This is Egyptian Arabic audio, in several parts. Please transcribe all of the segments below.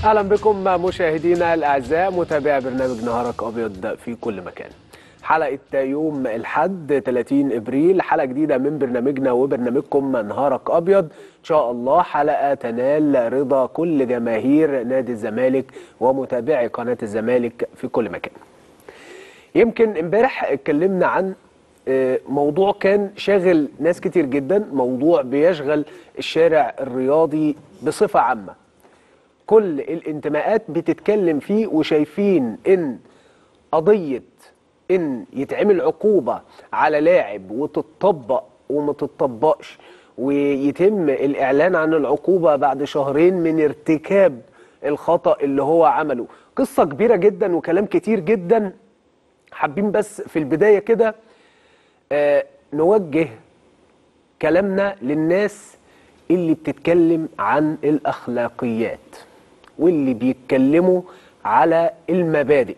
اهلا بكم مشاهدينا الاعزاء متابعي برنامج نهارك ابيض في كل مكان حلقه يوم الحد 30 ابريل حلقه جديده من برنامجنا وبرنامجكم نهارك ابيض ان شاء الله حلقه تنال رضا كل جماهير نادي الزمالك ومتابعي قناه الزمالك في كل مكان يمكن امبارح اتكلمنا عن آه، موضوع كان شاغل ناس كتير جدا موضوع بيشغل الشارع الرياضي بصفه عامه كل الانتماءات بتتكلم فيه وشايفين ان قضيه ان يتعمل عقوبه على لاعب وتطبق وما تطبقش ويتم الاعلان عن العقوبه بعد شهرين من ارتكاب الخطا اللي هو عمله قصه كبيره جدا وكلام كتير جدا حابين بس في البدايه كده آه نوجه كلامنا للناس اللي بتتكلم عن الاخلاقيات واللي بيتكلموا على المبادئ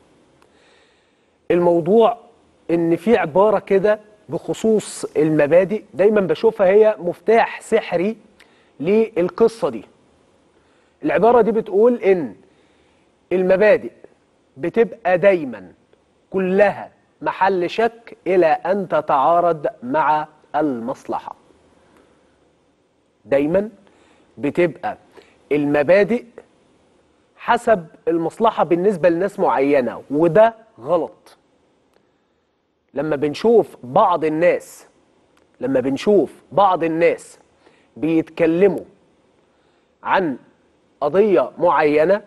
الموضوع ان في عباره كده بخصوص المبادئ دايما بشوفها هي مفتاح سحري للقصه دي العباره دي بتقول ان المبادئ بتبقى دايما كلها محل شك الى ان تتعارض مع المصلحه دايما بتبقى المبادئ حسب المصلحة بالنسبة لناس معينة وده غلط لما بنشوف بعض الناس لما بنشوف بعض الناس بيتكلموا عن قضية معينة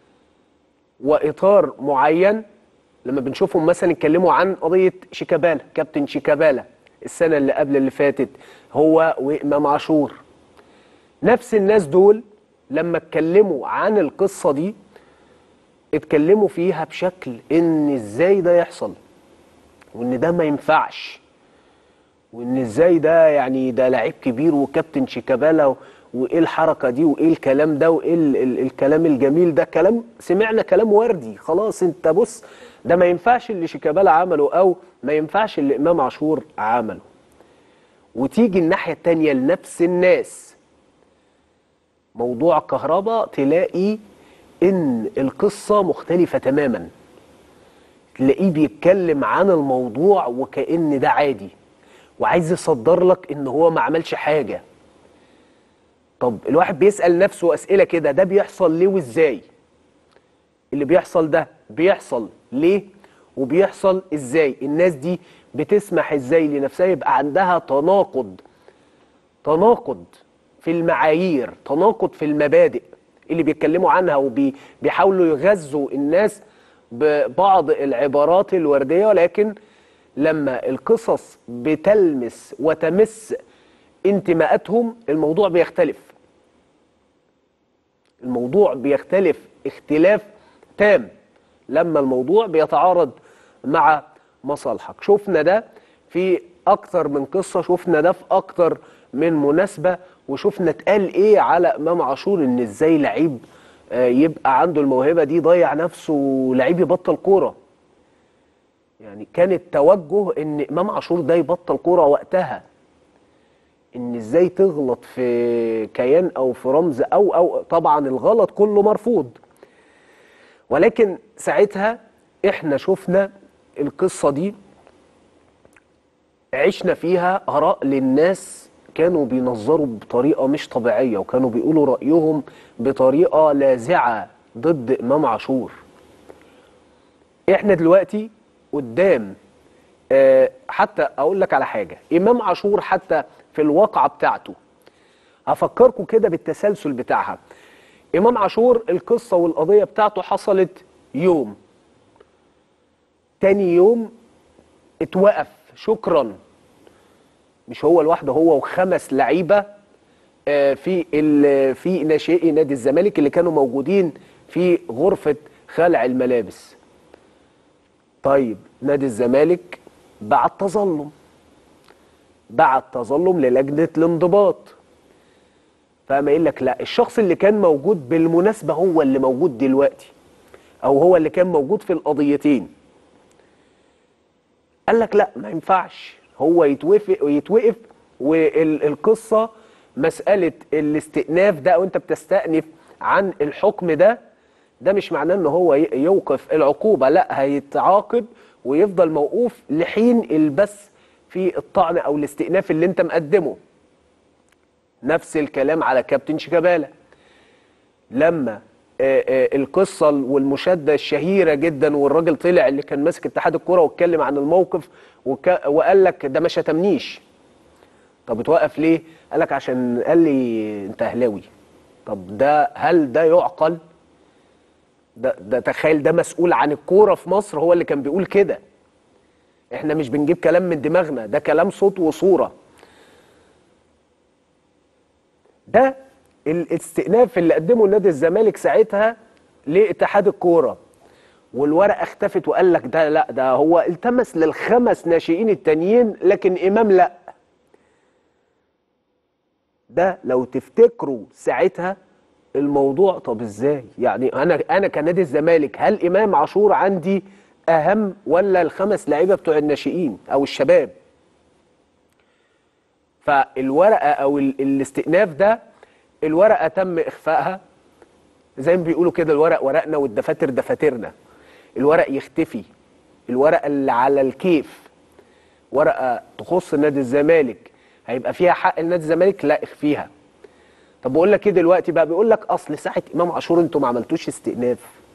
وإطار معين لما بنشوفهم مثلا يتكلموا عن قضية شيكابالا كابتن شيكابالا السنة اللي قبل اللي فاتت هو وإمام عاشور نفس الناس دول لما اتكلموا عن القصة دي اتكلموا فيها بشكل ان ازاي ده يحصل وان ده ما ينفعش وان ازاي ده يعني ده لعيب كبير وكابتن شيكابالا و- وايه الحركة دي وايه الكلام ده وايه ال ال الكلام الجميل ده كلام سمعنا كلام وردي خلاص انت بص ده ما ينفعش اللي شيكابالا عمله او ما ينفعش اللي امام عاشور عمله وتيجي الناحية التانية لنفس الناس موضوع كهرباء تلاقي ان القصة مختلفة تماما تلاقيه بيتكلم عن الموضوع وكأن ده عادي وعايز يصدر لك ان هو ما عملش حاجة طب الواحد بيسأل نفسه أسئلة كده ده بيحصل ليه وازاي اللي بيحصل ده بيحصل ليه وبيحصل ازاي الناس دي بتسمح ازاي لنفسها يبقى عندها تناقض تناقض في المعايير تناقض في المبادئ اللي بيتكلموا عنها وبيحاولوا يغذوا الناس ببعض العبارات الوردية ولكن لما القصص بتلمس وتمس انتماءاتهم الموضوع بيختلف الموضوع بيختلف اختلاف تام لما الموضوع بيتعارض مع مصالحك شفنا ده في اكتر من قصة شفنا ده في اكتر من مناسبة وشفنا اتقال ايه على امام عاشور ان ازاي لعيب آه، يبقى عنده الموهبة دي ضيع نفسه لعيب يبطل كورة يعني كان التوجه ان امام عاشور ده يبطل كورة وقتها ان ازاي تغلط في كيان او في رمز او او طبعا الغلط كله مرفوض ولكن ساعتها احنا شفنا القصة دي عشنا فيها آراء للناس كانوا بينظروا بطريقة مش طبيعية وكانوا بيقولوا رأيهم بطريقة لاذعة ضد إمام عاشور احنا دلوقتي قدام آه، حتى اقول لك على حاجة إمام عاشور حتى في الواقعة بتاعته هفكركم كده بالتسلسل بتاعها إمام عاشور القصة والقضية بتاعته حصلت يوم تاني يوم اتوقف شكرا مش هو لوحده هو وخمس لعيبه آه، في ال- في ناشئي نادي الزمالك اللي كانوا موجودين في غرفه خلع الملابس طيب نادي الزمالك بعت تظلم بعت تظلم للجنه الانضباط فقام قايل لك لا الشخص اللي كان موجود بالمناسبه هو اللي موجود دلوقتي او هو اللي كان موجود في القضيتين قال لك لا ما ينفعش هو يتوافق ويتوقف والقصه مساله الاستئناف ده وانت بتستأنف عن الحكم ده ده مش معناه ان هو ي- يوقف العقوبه لا هيتعاقب ويفضل موقوف لحين البث في الطعن او الاستئناف اللي انت مقدمه نفس الكلام على كابتن شيكابالا لما آه، آه، القصه والمشاده الشهيره جدا والراجل طلع اللي كان ماسك اتحاد الكوره واتكلم عن الموقف وك- وقال لك ده ما شتمنيش طب اتوقف ليه؟ قال لك عشان قال لي انت اهلاوي طب ده هل ده يعقل؟ ده ده تخيل ده مسؤول عن الكوره في مصر هو اللي كان بيقول كده احنا مش بنجيب كلام من دماغنا ده كلام صوت وصوره ده الاستئناف اللي قدمه نادي الزمالك ساعتها لاتحاد الكوره والورقه اختفت وقال لك ده لا ده هو التمس للخمس ناشئين التانيين لكن امام لا ده لو تفتكروا ساعتها الموضوع طب ازاي يعني انا انا كنادي الزمالك هل امام عاشور عندي اهم ولا الخمس لعيبه بتوع الناشئين او الشباب فالورقه او ال- الاستئناف ده الورقه تم اخفائها زي ما بيقولوا كده الورق ورقنا والدفاتر دفاترنا الورق يختفي الورقه اللي على الكيف ورقه تخص نادي الزمالك هيبقى فيها حق لنادي الزمالك لا اخفيها طب بقول لك ايه دلوقتي بقى بيقول لك اصل ساعه امام عاشور انتوا ما عملتوش استئناف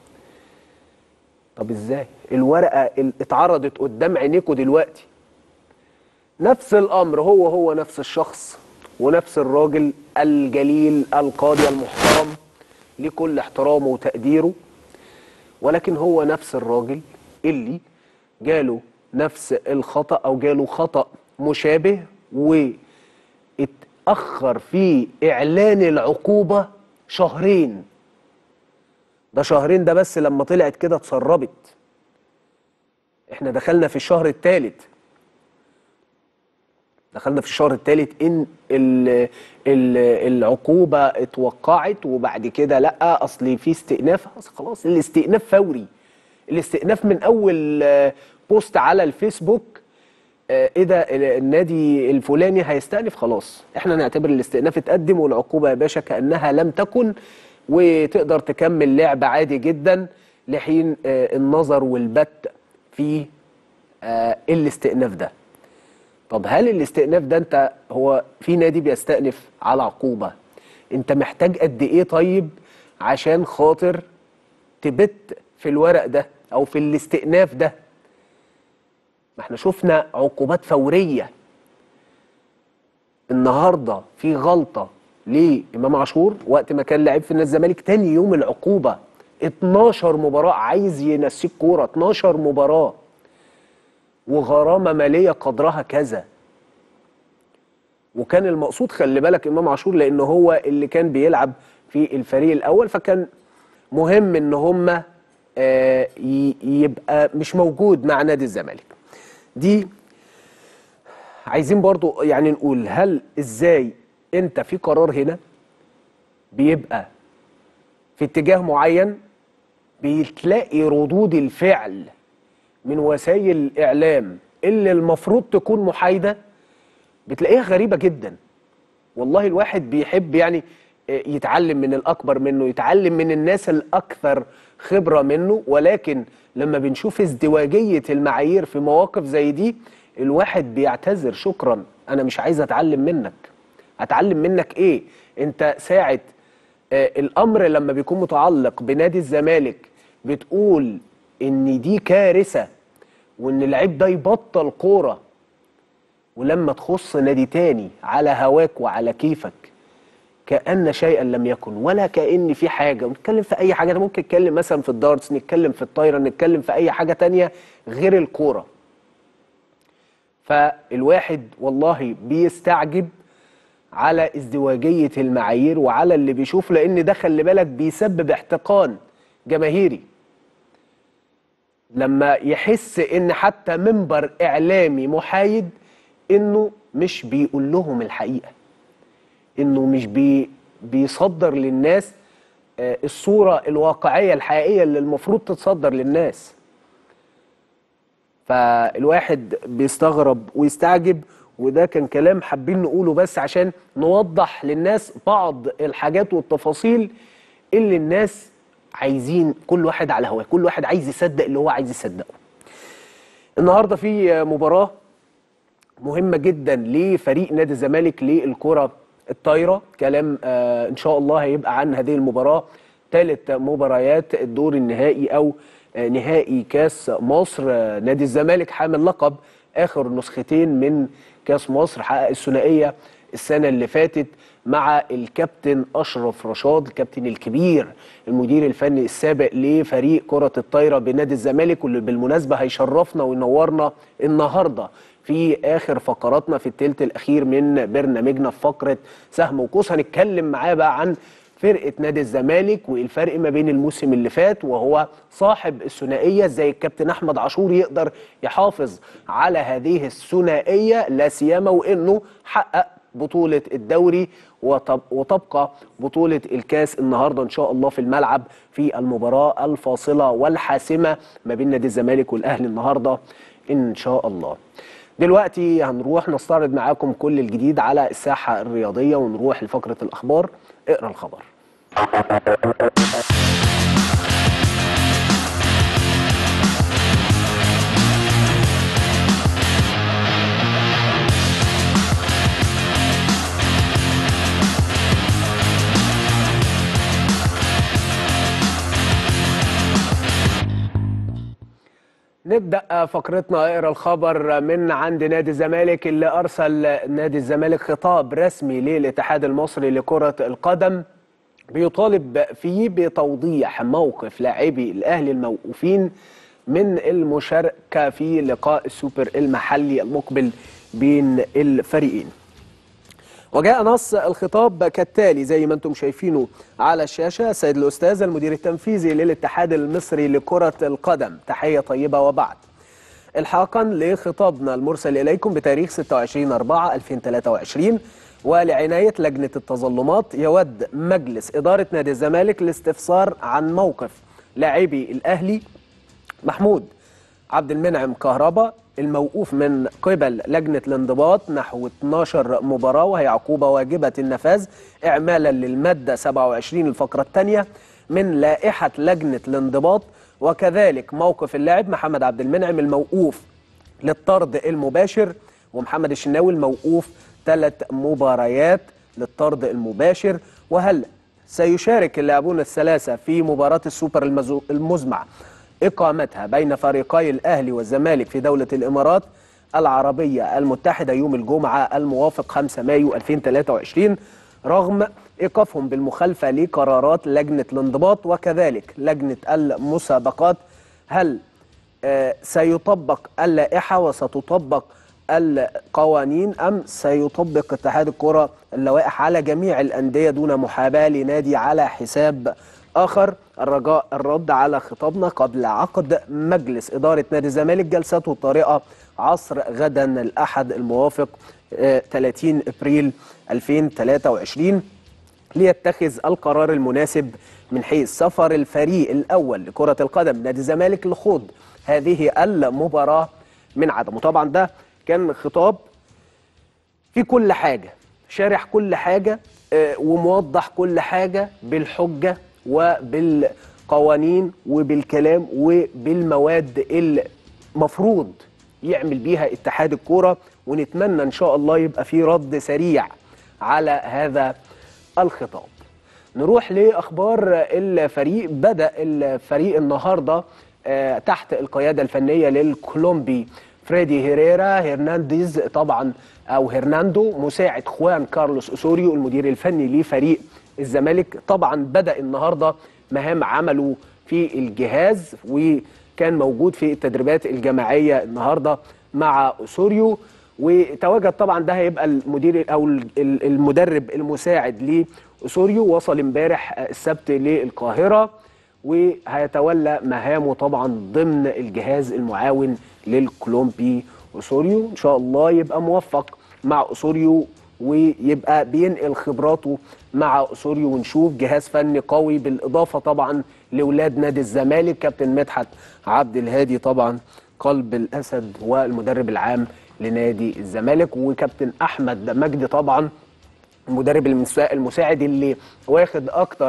طب ازاي الورقه اللي اتعرضت قدام عينيكوا دلوقتي نفس الامر هو هو نفس الشخص ونفس الراجل الجليل القاضي المحترم لكل احترامه وتقديره ولكن هو نفس الراجل اللي جاله نفس الخطأ أو جاله خطأ مشابه واتأخر في إعلان العقوبة شهرين ده شهرين ده بس لما طلعت كده اتسربت احنا دخلنا في الشهر الثالث دخلنا في الشهر الثالث ان ال ال العقوبه اتوقعت وبعد كده لا اصل في استئناف خلاص- خلاص الاستئناف فوري الاستئناف من اول آه، بوست على الفيسبوك آه، ايه ده ال- النادي الفلاني هيستأنف خلاص احنا نعتبر الاستئناف اتقدم والعقوبه يا باشا كانها لم تكن وتقدر تكمل لعب عادي جدا لحين آه، النظر والبت في آه، الاستئناف ده طب هل الاستئناف ده انت هو في نادي بيستأنف على عقوبة انت محتاج قد ايه طيب عشان خاطر تبت في الورق ده او في الاستئناف ده ما احنا شفنا عقوبات فورية النهاردة في غلطة لإمام عاشور وقت ما كان لعيب في نادي الزمالك تاني يوم العقوبة 12 مباراة عايز ينسيك كورة 12 مباراة وغرامه ماليه قدرها كذا وكان المقصود خلي بالك امام عاشور لان هو اللي كان بيلعب في الفريق الاول فكان مهم ان هم آه، ي- يبقى مش موجود مع نادي الزمالك دي عايزين برضو يعني نقول هل ازاي انت في قرار هنا بيبقى في اتجاه معين بتلاقي ردود الفعل من وسائل الإعلام اللي المفروض تكون محايدة بتلاقيها غريبة جدا والله الواحد بيحب يعني آه، يتعلم من الأكبر منه يتعلم من الناس الأكثر خبرة منه ولكن لما بنشوف ازدواجية المعايير في مواقف زي دي الواحد بيعتذر شكرا أنا مش عايز أتعلم منك أتعلم منك إيه أنت ساعة آه، الامر لما بيكون متعلق بنادي الزمالك بتقول ان دي كارثه وان اللعيب ده يبطل كوره ولما تخص نادي تاني على هواك وعلى كيفك كأن شيئا لم يكن ولا كأن في حاجة ونتكلم في أي حاجة ممكن نتكلم مثلا في الدارتس نتكلم في الطايرة نتكلم في أي حاجة تانية غير الكورة فالواحد والله بيستعجب على ازدواجية المعايير وعلى اللي بيشوف لأن ده خلي بالك بيسبب احتقان جماهيري لما يحس ان حتى منبر اعلامي محايد انه مش بيقول لهم الحقيقه انه مش بي بيصدر للناس آه، الصوره الواقعيه الحقيقيه اللي المفروض تتصدر للناس فالواحد بيستغرب ويستعجب وده كان كلام حابين نقوله بس عشان نوضح للناس بعض الحاجات والتفاصيل اللي الناس عايزين كل واحد على هواه كل واحد عايز يصدق اللي هو عايز يصدقه النهارده في مباراه مهمه جدا لفريق نادي الزمالك للكره الطايره كلام آه ان شاء الله هيبقى عن هذه المباراه ثالث مباريات الدور النهائي او آه نهائي كاس مصر آه نادي الزمالك حامل لقب اخر نسختين من كاس مصر حقق الثنائيه السنه اللي فاتت مع الكابتن اشرف رشاد الكابتن الكبير المدير الفني السابق لفريق كره الطايره بنادي الزمالك واللي بالمناسبه هيشرفنا وينورنا النهارده في اخر فقراتنا في الثلث الاخير من برنامجنا في فقره سهم وقوس هنتكلم معاه بقى عن فرقه نادي الزمالك والفرق ما بين الموسم اللي فات وهو صاحب الثنائيه زي الكابتن احمد عاشور يقدر يحافظ على هذه الثنائيه لا سيما وانه حقق بطولة الدوري وطب وتبقى بطولة الكاس النهاردة إن شاء الله في الملعب في المباراة الفاصلة والحاسمة ما بين نادي الزمالك والأهلي النهاردة إن شاء الله دلوقتي هنروح نستعرض معاكم كل الجديد على الساحة الرياضية ونروح لفقرة الأخبار اقرأ الخبر نبدأ فقرتنا اقرا الخبر من عند نادي الزمالك اللي أرسل نادي الزمالك خطاب رسمي للاتحاد المصري لكرة القدم بيطالب فيه بتوضيح موقف لاعبي الأهلي الموقوفين من المشاركة في لقاء السوبر المحلي المقبل بين الفريقين وجاء نص الخطاب كالتالي زي ما انتم شايفينه على الشاشة سيد الأستاذ المدير التنفيذي للاتحاد المصري لكرة القدم تحية طيبة وبعد الحاقا لخطابنا المرسل إليكم بتاريخ 26 4 2023 ولعناية لجنة التظلمات يود مجلس إدارة نادي الزمالك الاستفسار عن موقف لاعبي الأهلي محمود عبد المنعم كهربا الموقوف من قبل لجنة الانضباط نحو 12 مباراة وهي عقوبة واجبة النفاذ إعمالا للمادة 27 الفقرة الثانية من لائحة لجنة الانضباط وكذلك موقف اللاعب محمد عبد المنعم الموقوف للطرد المباشر ومحمد الشناوي الموقوف ثلاث مباريات للطرد المباشر وهل سيشارك اللاعبون الثلاثة في مباراة السوبر المزمع إقامتها بين فريقي الأهلي والزمالك في دولة الإمارات العربية المتحدة يوم الجمعة الموافق 5 مايو 2023 رغم إيقافهم بالمخالفة لقرارات لجنة الانضباط وكذلك لجنة المسابقات هل سيطبق اللائحة وستطبق القوانين أم سيطبق اتحاد الكرة اللوائح على جميع الأندية دون محاباة لنادي على حساب آخر الرجاء الرد على خطابنا قبل عقد مجلس إدارة نادي الزمالك جلسته الطارئة عصر غدا الأحد الموافق 30 أبريل 2023 ليتخذ القرار المناسب من حيث سفر الفريق الأول لكرة القدم نادي الزمالك لخوض هذه المباراة من عدم وطبعا ده كان خطاب في كل حاجة شارح كل حاجة وموضح كل حاجة بالحجة وبالقوانين وبالكلام وبالمواد المفروض يعمل بيها اتحاد الكوره ونتمنى ان شاء الله يبقى في رد سريع على هذا الخطاب. نروح لاخبار الفريق بدا الفريق النهارده تحت القياده الفنيه للكولومبي فريدي هيريرا هرنانديز طبعا او هرناندو مساعد خوان كارلوس اسوريو المدير الفني لفريق الزمالك طبعا بدا النهارده مهام عمله في الجهاز وكان موجود في التدريبات الجماعيه النهارده مع اسوريو وتواجد طبعا ده هيبقى المدير او المدرب المساعد لاسوريو وصل امبارح السبت للقاهره وهيتولى مهامه طبعا ضمن الجهاز المعاون للكولومبي اسوريو ان شاء الله يبقى موفق مع اسوريو ويبقى بينقل خبراته مع اسوريو ونشوف جهاز فني قوي بالاضافه طبعا لاولاد نادي الزمالك كابتن مدحت عبد الهادي طبعا قلب الاسد والمدرب العام لنادي الزمالك وكابتن احمد مجدي طبعا المدرب المساعد اللي واخد اكتر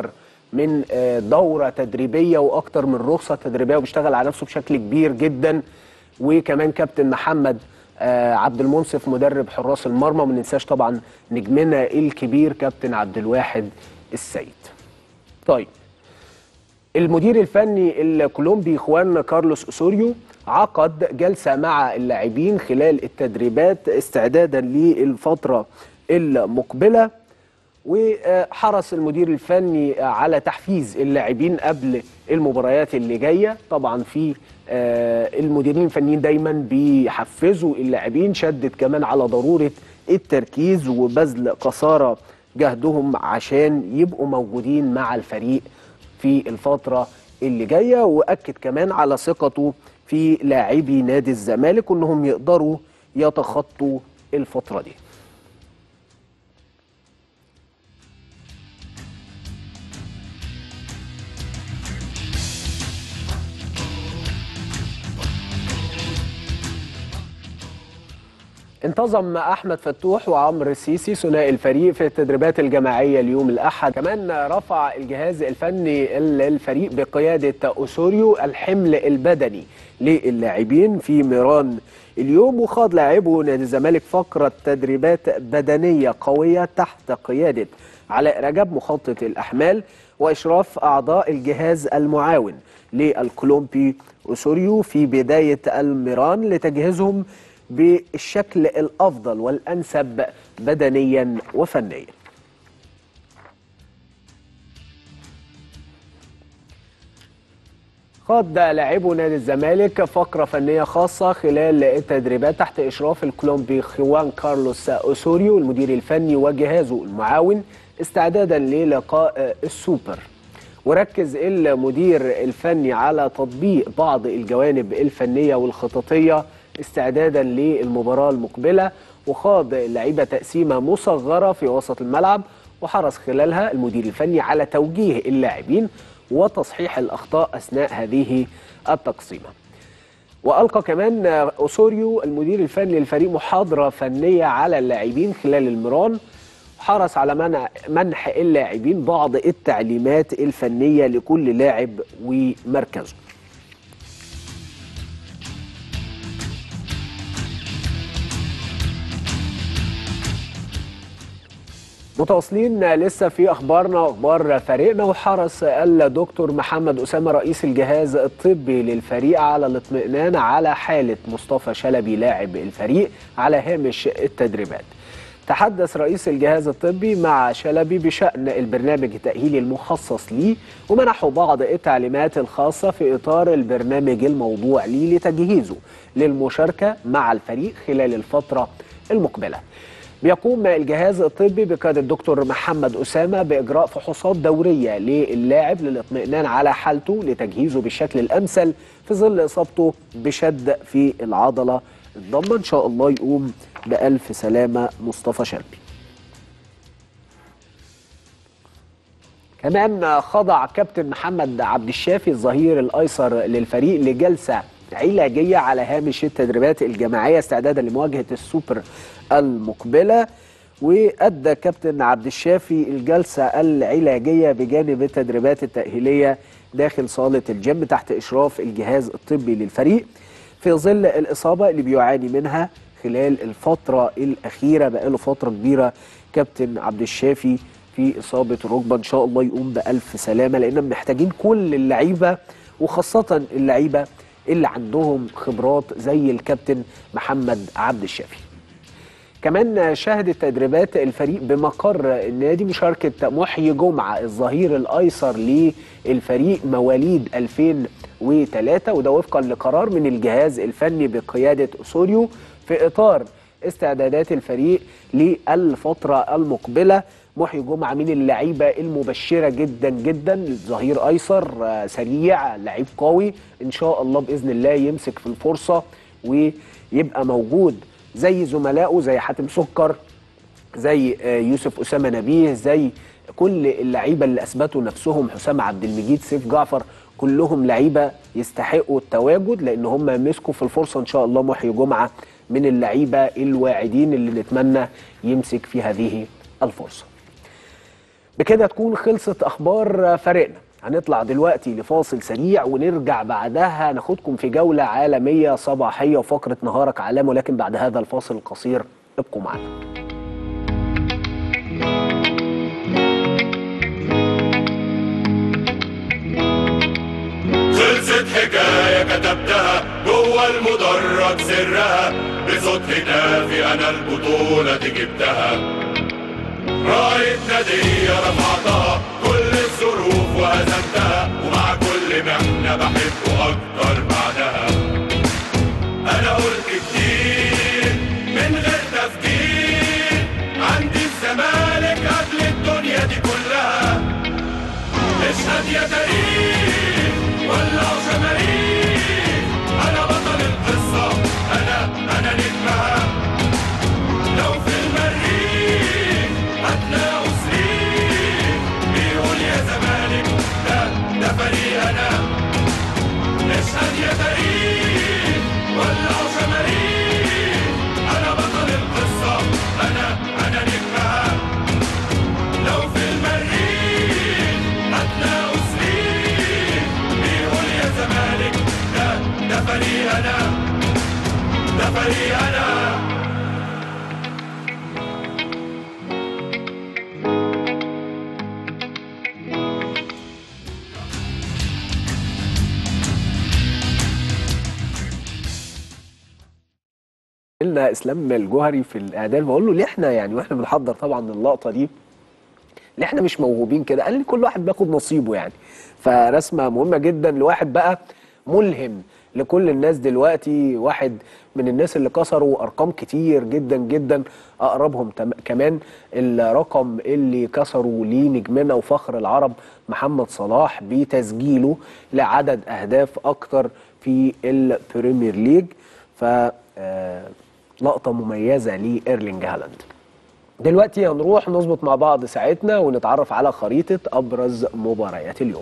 من آه، دوره تدريبيه واكتر من رخصه تدريبيه وبيشتغل على نفسه بشكل كبير جدا وكمان كابتن محمد آه، عبد المنصف مدرب حراس المرمى ما ننساش طبعا نجمنا الكبير كابتن عبد الواحد السيد طيب المدير الفني الكولومبي خوان كارلوس اسوريو عقد جلسه مع اللاعبين خلال التدريبات استعدادا للفتره المقبله وحرص المدير الفني على تحفيز اللاعبين قبل المباريات اللي جايه طبعا في آه، المديرين الفنيين دايما بيحفزوا اللاعبين شدد كمان على ضروره التركيز وبذل قصارى جهدهم عشان يبقوا موجودين مع الفريق في الفتره اللي جايه واكد كمان على ثقته في لاعبي نادي الزمالك وانهم يقدروا يتخطوا الفتره دي انتظم احمد فتوح وعمرو السيسي ثنائي الفريق في التدريبات الجماعيه اليوم الاحد كمان رفع الجهاز الفني للفريق بقياده اسوريو الحمل البدني للاعبين في ميران اليوم وخاض لاعبو نادي الزمالك فقره تدريبات بدنيه قويه تحت قياده علاء رجب مخطط الاحمال واشراف اعضاء الجهاز المعاون للكولومبي اسوريو في بدايه الميران لتجهيزهم بالشكل الافضل والانسب بدنيا وفنيا خاض لاعبو نادي الزمالك فقرة فنية خاصة خلال التدريبات تحت إشراف الكولومبي خوان كارلوس أوسوريو المدير الفني وجهازه المعاون استعدادا للقاء السوبر وركز المدير الفني على تطبيق بعض الجوانب الفنية والخططية استعدادا للمباراة المقبلة وخاض اللعيبة تقسيمة مصغرة في وسط الملعب وحرص خلالها المدير الفني على توجيه اللاعبين وتصحيح الأخطاء أثناء هذه التقسيمة وألقى كمان أوسوريو المدير الفني للفريق محاضرة فنية على اللاعبين خلال المران حرص على منع منح اللاعبين بعض التعليمات الفنية لكل لاعب ومركزه متواصلين لسه في اخبارنا واخبار فريقنا وحرص الدكتور محمد اسامه رئيس الجهاز الطبي للفريق على الاطمئنان على حاله مصطفى شلبي لاعب الفريق على هامش التدريبات. تحدث رئيس الجهاز الطبي مع شلبي بشأن البرنامج التأهيلي المخصص ليه ومنحه بعض التعليمات الخاصة في إطار البرنامج الموضوع ليه لتجهيزه للمشاركة مع الفريق خلال الفترة المقبلة. بيقوم الجهاز الطبي بقيادة الدكتور محمد أسامة بإجراء فحوصات دورية للاعب للاطمئنان على حالته لتجهيزه بالشكل الأمثل في ظل إصابته بشد في العضلة الضمة إن شاء الله يقوم بألف سلامة مصطفى شلبي كمان خضع كابتن محمد عبد الشافي الظهير الأيسر للفريق لجلسة علاجية على هامش التدريبات الجماعية استعدادا لمواجهة السوبر المقبلة وأدى كابتن عبد الشافي الجلسة العلاجية بجانب التدريبات التأهيلية داخل صالة الجيم تحت إشراف الجهاز الطبي للفريق في ظل الإصابة اللي بيعاني منها خلال الفترة الأخيرة بقاله فترة كبيرة كابتن عبد الشافي في إصابة الركبة إن شاء الله يقوم بألف سلامة لأن محتاجين كل اللعيبة وخاصة اللعيبة اللي عندهم خبرات زي الكابتن محمد عبد الشافي كمان شهدت تدريبات الفريق بمقر النادي مشاركة محيي جمعة الظهير الأيسر للفريق مواليد 2003 وده وفقا لقرار من الجهاز الفني بقيادة أسوريو في إطار استعدادات الفريق للفترة المقبلة محيي جمعة من اللعيبة المبشرة جدا جدا ظهير أيسر سريع لعيب قوي إن شاء الله بإذن الله يمسك في الفرصة ويبقى موجود زي زملائه زي حاتم سكر زي يوسف أسامة نبيه زي كل اللعيبة اللي أثبتوا نفسهم حسام عبد المجيد سيف جعفر كلهم لعيبة يستحقوا التواجد لأن هم مسكوا في الفرصة إن شاء الله محيي جمعة من اللعيبة الواعدين اللي نتمنى يمسك في هذه الفرصة بكده تكون خلصت اخبار فريقنا هنطلع دلوقتي لفاصل سريع ونرجع بعدها ناخدكم في جولة عالمية صباحية وفقرة نهارك عالم ولكن بعد هذا الفاصل القصير ابقوا معنا خلصت حكاية كتبتها جوه المدرج سرها بصوت هتافي أنا البطولة دي جبتها راية نادية رفعتها كل الظروف وهزمتها ومع كل محنة بحبه أكتر بعدها أنا قلت كتير من غير تفكير عندي الزمالك قبل الدنيا دي كلها اشهد يا تاريخ ولع شماريخ انا بطل القصه انا انا نجمها لو في المريخ هتلاقوا صريخ بيقول يا زمالك ده ده فريقنا اشهد يا تاريخ ولع شماريخ انا بطل القصه انا انا نجمها لو في المريخ هتلاقوا صريخ بيقول يا زمالك ده ده فريقنا ده فريقنا لنا اسلام الجوهري في الاعداد بقول له ليه احنا يعني واحنا بنحضر طبعا اللقطه دي ليه احنا مش موهوبين كده قال لي كل واحد بياخد نصيبه يعني فرسمه مهمه جدا لواحد بقى ملهم لكل الناس دلوقتي واحد من الناس اللي كسروا ارقام كتير جدا جدا اقربهم تم- كمان الرقم اللي كسروا ليه نجمنا وفخر العرب محمد صلاح بتسجيله لعدد اهداف اكتر في البريمير ليج ف آه، لقطه مميزه لايرلينج هالاند دلوقتي هنروح نظبط مع بعض ساعتنا ونتعرف على خريطه ابرز مباريات اليوم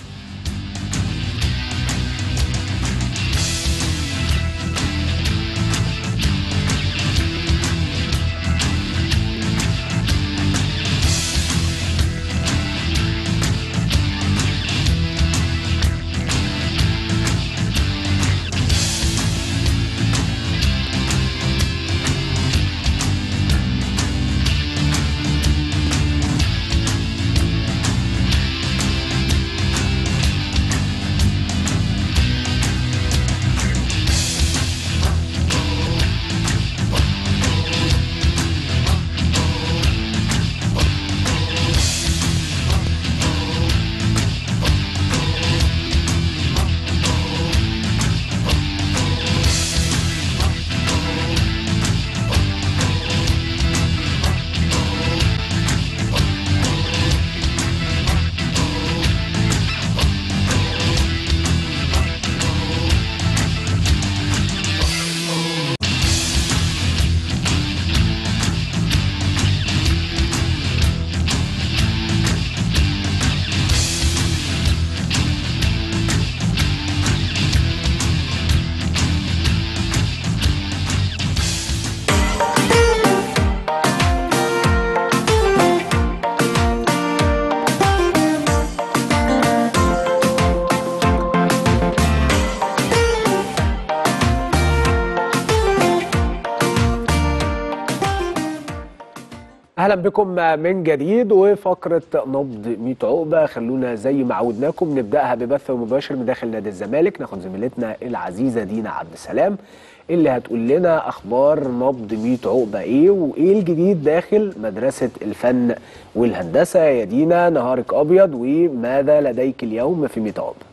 اهلا بكم من جديد وفقره نبض 100 عقبه خلونا زي ما عودناكم نبداها ببث مباشر من داخل نادي الزمالك ناخد زميلتنا العزيزه دينا عبد السلام اللي هتقول لنا اخبار نبض 100 عقبه ايه وايه الجديد داخل مدرسه الفن والهندسه يا دينا نهارك ابيض وماذا لديك اليوم في 100 عقبه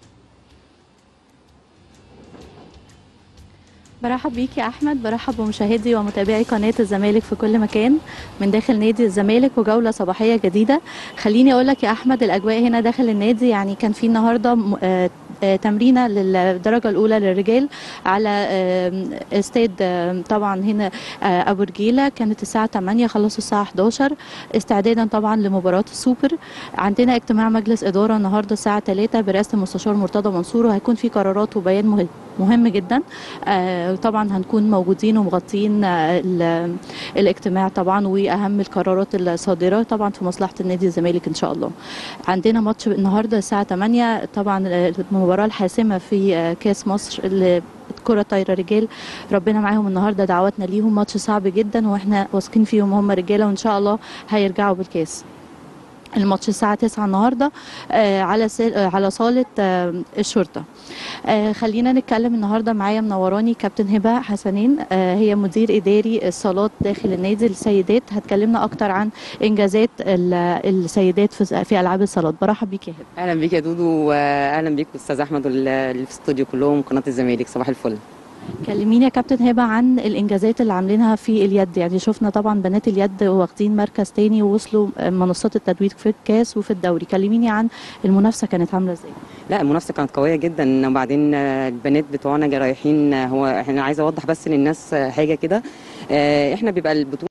برحب بيك يا احمد برحب بمشاهدي ومتابعي قناه الزمالك في كل مكان من داخل نادي الزمالك وجوله صباحيه جديده خليني اقول لك يا احمد الاجواء هنا داخل النادي يعني كان في النهارده م- آه، آه، تمرينه للدرجه الاولى للرجال على آه، استاد آه، طبعا هنا آه، ابو رجيله كانت الساعه 8 خلصوا الساعه 11 استعدادا طبعا لمباراه السوبر عندنا اجتماع مجلس اداره النهارده الساعه 3 برئاسه المستشار مرتضى منصور وهيكون في قرارات وبيان مهم مهم جدا آه، طبعا هنكون موجودين ومغطين آه، ال- الاجتماع طبعا واهم القرارات الصادره طبعا في مصلحه النادي الزمالك ان شاء الله عندنا ماتش النهارده الساعه 8 طبعا آه، المباراه الحاسمه في آه، كاس مصر اللي كرة طايرة رجال ربنا معاهم النهارده دعواتنا ليهم ماتش صعب جدا واحنا واثقين فيهم هم رجاله وان شاء الله هيرجعوا بالكاس الماتش الساعة 9 النهارده آه، على سل... آه، على صالة آه، الشرطة آه، خلينا نتكلم النهارده معايا منوراني كابتن هبه حسنين آه، هي مدير اداري الصالات داخل النادي للسيدات هتكلمنا اكتر عن انجازات ال- السيدات في في العاب الصالات برحب بيك يا هبه اهلا بيك يا دودو واهلا بيك استاذ احمد وال- اللي في الاستوديو كلهم قناه الزمالك صباح الفل كلميني يا كابتن هبه عن الانجازات اللي عاملينها في اليد يعني شفنا طبعا بنات اليد واخدين مركز تاني ووصلوا منصات التتويج في الكاس وفي الدوري كلميني عن المنافسه كانت عامله ازاي لا المنافسه كانت قويه جدا وبعدين آه، البنات بتوعنا جا رايحين آه، هو احنا عايزه اوضح بس للناس آه، حاجه كده آه، احنا بيبقى البطوله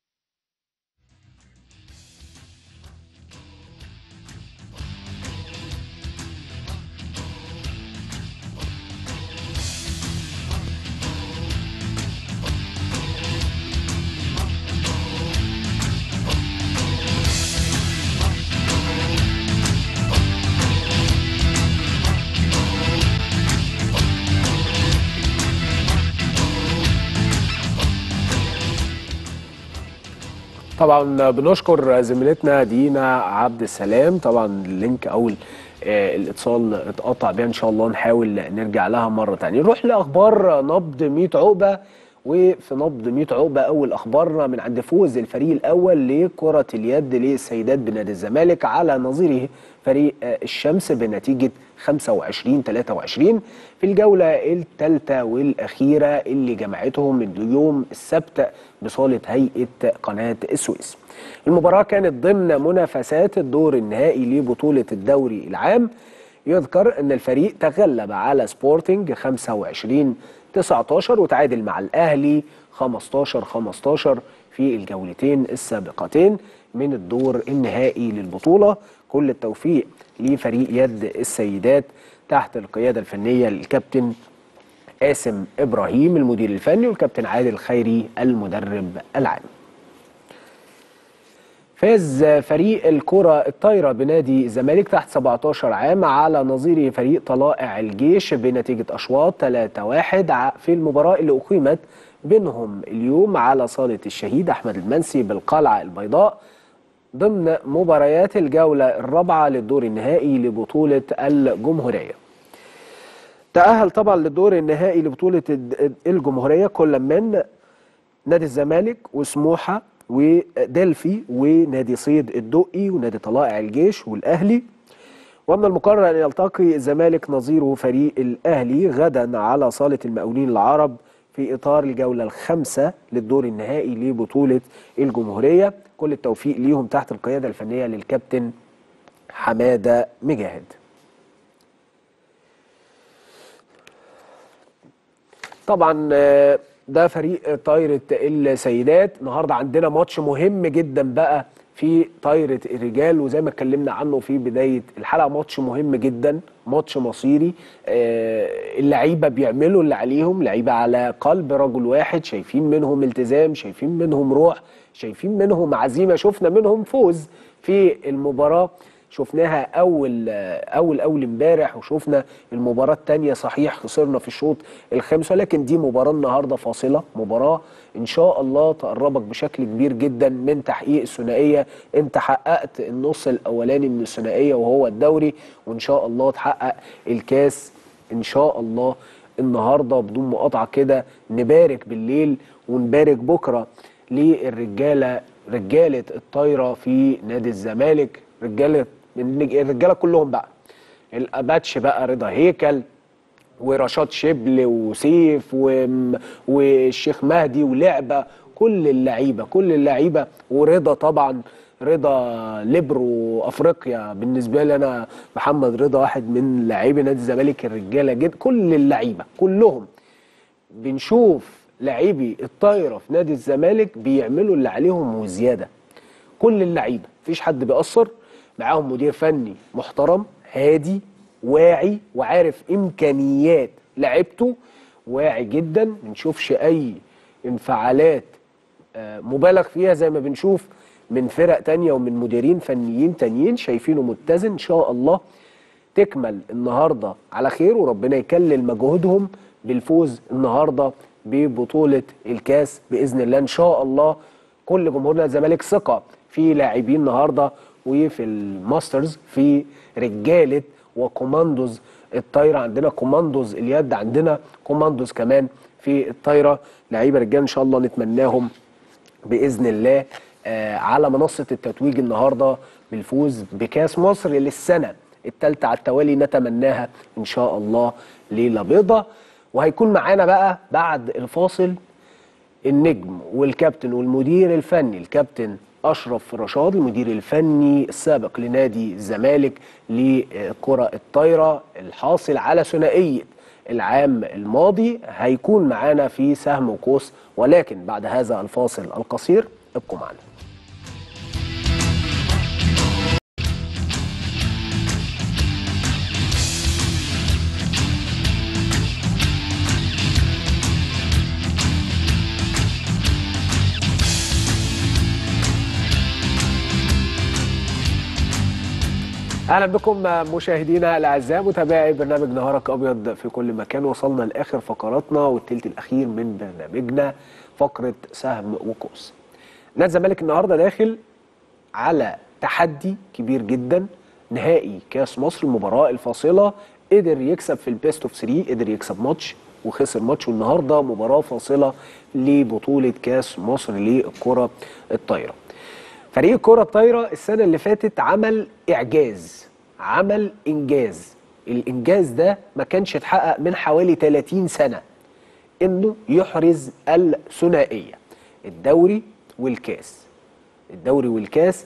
طبعا بنشكر زميلتنا دينا عبد السلام طبعا اللينك او ال- آه، الاتصال اتقطع بيها ان شاء الله نحاول نرجع لها مره تانية نروح لاخبار نبض 100 عقبه وفي نبض 100 عقبه اول اخبارنا من عند فوز الفريق الاول لكره اليد للسيدات بنادي الزمالك على نظيره فريق آه، الشمس بنتيجه 25 23 في الجوله الثالثه والاخيره اللي جمعتهم من يوم السبت بصاله هيئه قناه السويس. المباراه كانت ضمن منافسات الدور النهائي لبطوله الدوري العام يذكر ان الفريق تغلب على سبورتنج 25 19 وتعادل مع الاهلي 15 15 في الجولتين السابقتين من الدور النهائي للبطوله كل التوفيق لفريق يد السيدات تحت القياده الفنيه للكابتن قاسم ابراهيم المدير الفني والكابتن عادل خيري المدرب العام فاز فريق الكرة الطايرة بنادي الزمالك تحت 17 عام على نظير فريق طلائع الجيش بنتيجة أشواط 3-1 في المباراة اللي أقيمت بينهم اليوم على صالة الشهيد أحمد المنسي بالقلعة البيضاء ضمن مباريات الجولة الرابعة للدور النهائي لبطولة الجمهورية تأهل طبعا للدور النهائي لبطولة الد- الجمهورية كل من نادي الزمالك وسموحة ودلفي ونادي صيد الدقي ونادي طلائع الجيش والأهلي ومن المقرر أن يلتقي الزمالك نظيره فريق الأهلي غدا على صالة المقاولين العرب في إطار الجولة الخامسة للدور النهائي لبطولة الجمهورية كل التوفيق ليهم تحت القيادة الفنية للكابتن حمادة مجاهد طبعا آه، ده فريق طايرة السيدات النهارده عندنا ماتش مهم جدا بقى في طايرة الرجال وزي ما اتكلمنا عنه في بداية الحلقة ماتش مهم جدا ماتش مصيري آه، اللعيبة بيعملوا اللي عليهم لعيبة على قلب رجل واحد شايفين منهم التزام شايفين منهم روح شايفين منهم عزيمة شفنا منهم فوز في المباراة شفناها اول اول اول امبارح وشفنا المباراه الثانيه صحيح خسرنا في الشوط الخامس ولكن دي مباراه النهارده فاصله مباراه ان شاء الله تقربك بشكل كبير جدا من تحقيق الثنائيه انت حققت النص الاولاني من الثنائيه وهو الدوري وان شاء الله تحقق الكاس ان شاء الله النهارده بدون مقاطعه كده نبارك بالليل ونبارك بكره للرجاله رجاله الطايره في نادي الزمالك رجاله من الرجاله كلهم بقى الاباتش بقى رضا هيكل ورشاد شبل وسيف وم- والشيخ مهدي ولعبه كل اللعيبه كل اللعيبه ورضا طبعا رضا ليبرو افريقيا بالنسبه لي انا محمد رضا واحد من لاعبي نادي الزمالك الرجاله جد كل اللعيبه كلهم بنشوف لاعبي الطايره في نادي الزمالك بيعملوا اللي عليهم وزياده كل اللعيبه مفيش حد بيأثر معاهم مدير فني محترم هادي واعي وعارف امكانيات لعبته واعي جدا ما بنشوفش اي انفعالات آه، مبالغ فيها زي ما بنشوف من فرق تانية ومن مديرين فنيين تانيين شايفينه متزن ان شاء الله تكمل النهارده على خير وربنا يكلل مجهودهم بالفوز النهارده ببطوله الكاس باذن الله ان شاء الله كل جمهورنا الزمالك ثقه في لاعبين النهارده وفي الماسترز في رجاله وكوماندوز الطايره عندنا كوماندوز اليد عندنا كوماندوز كمان في الطايره لعيبه رجاله ان شاء الله نتمناهم باذن الله آه، على منصه التتويج النهارده بالفوز بكاس مصر للسنه الثالثه على التوالي نتمناها ان شاء الله ليله بيضه وهيكون معانا بقى بعد الفاصل النجم والكابتن والمدير الفني الكابتن اشرف رشاد المدير الفني السابق لنادي الزمالك لكره الطايره الحاصل على ثنائيه العام الماضي هيكون معانا في سهم وقوس ولكن بعد هذا الفاصل القصير ابقوا معنا اهلا بكم مشاهدينا الاعزاء متابعي برنامج نهارك ابيض في كل مكان وصلنا لاخر فقراتنا والثلث الاخير من برنامجنا فقره سهم وقوس نادي الزمالك النهارده داخل على تحدي كبير جدا نهائي كاس مصر المباراه الفاصله قدر يكسب في البيست اوف 3 قدر يكسب ماتش وخسر ماتش والنهارده مباراه فاصله لبطوله كاس مصر للكره الطايره فريق الكرة الطايرة السنة اللي فاتت عمل إعجاز عمل إنجاز الإنجاز ده ما كانش اتحقق من حوالي 30 سنة إنه يحرز الثنائية الدوري والكاس الدوري والكاس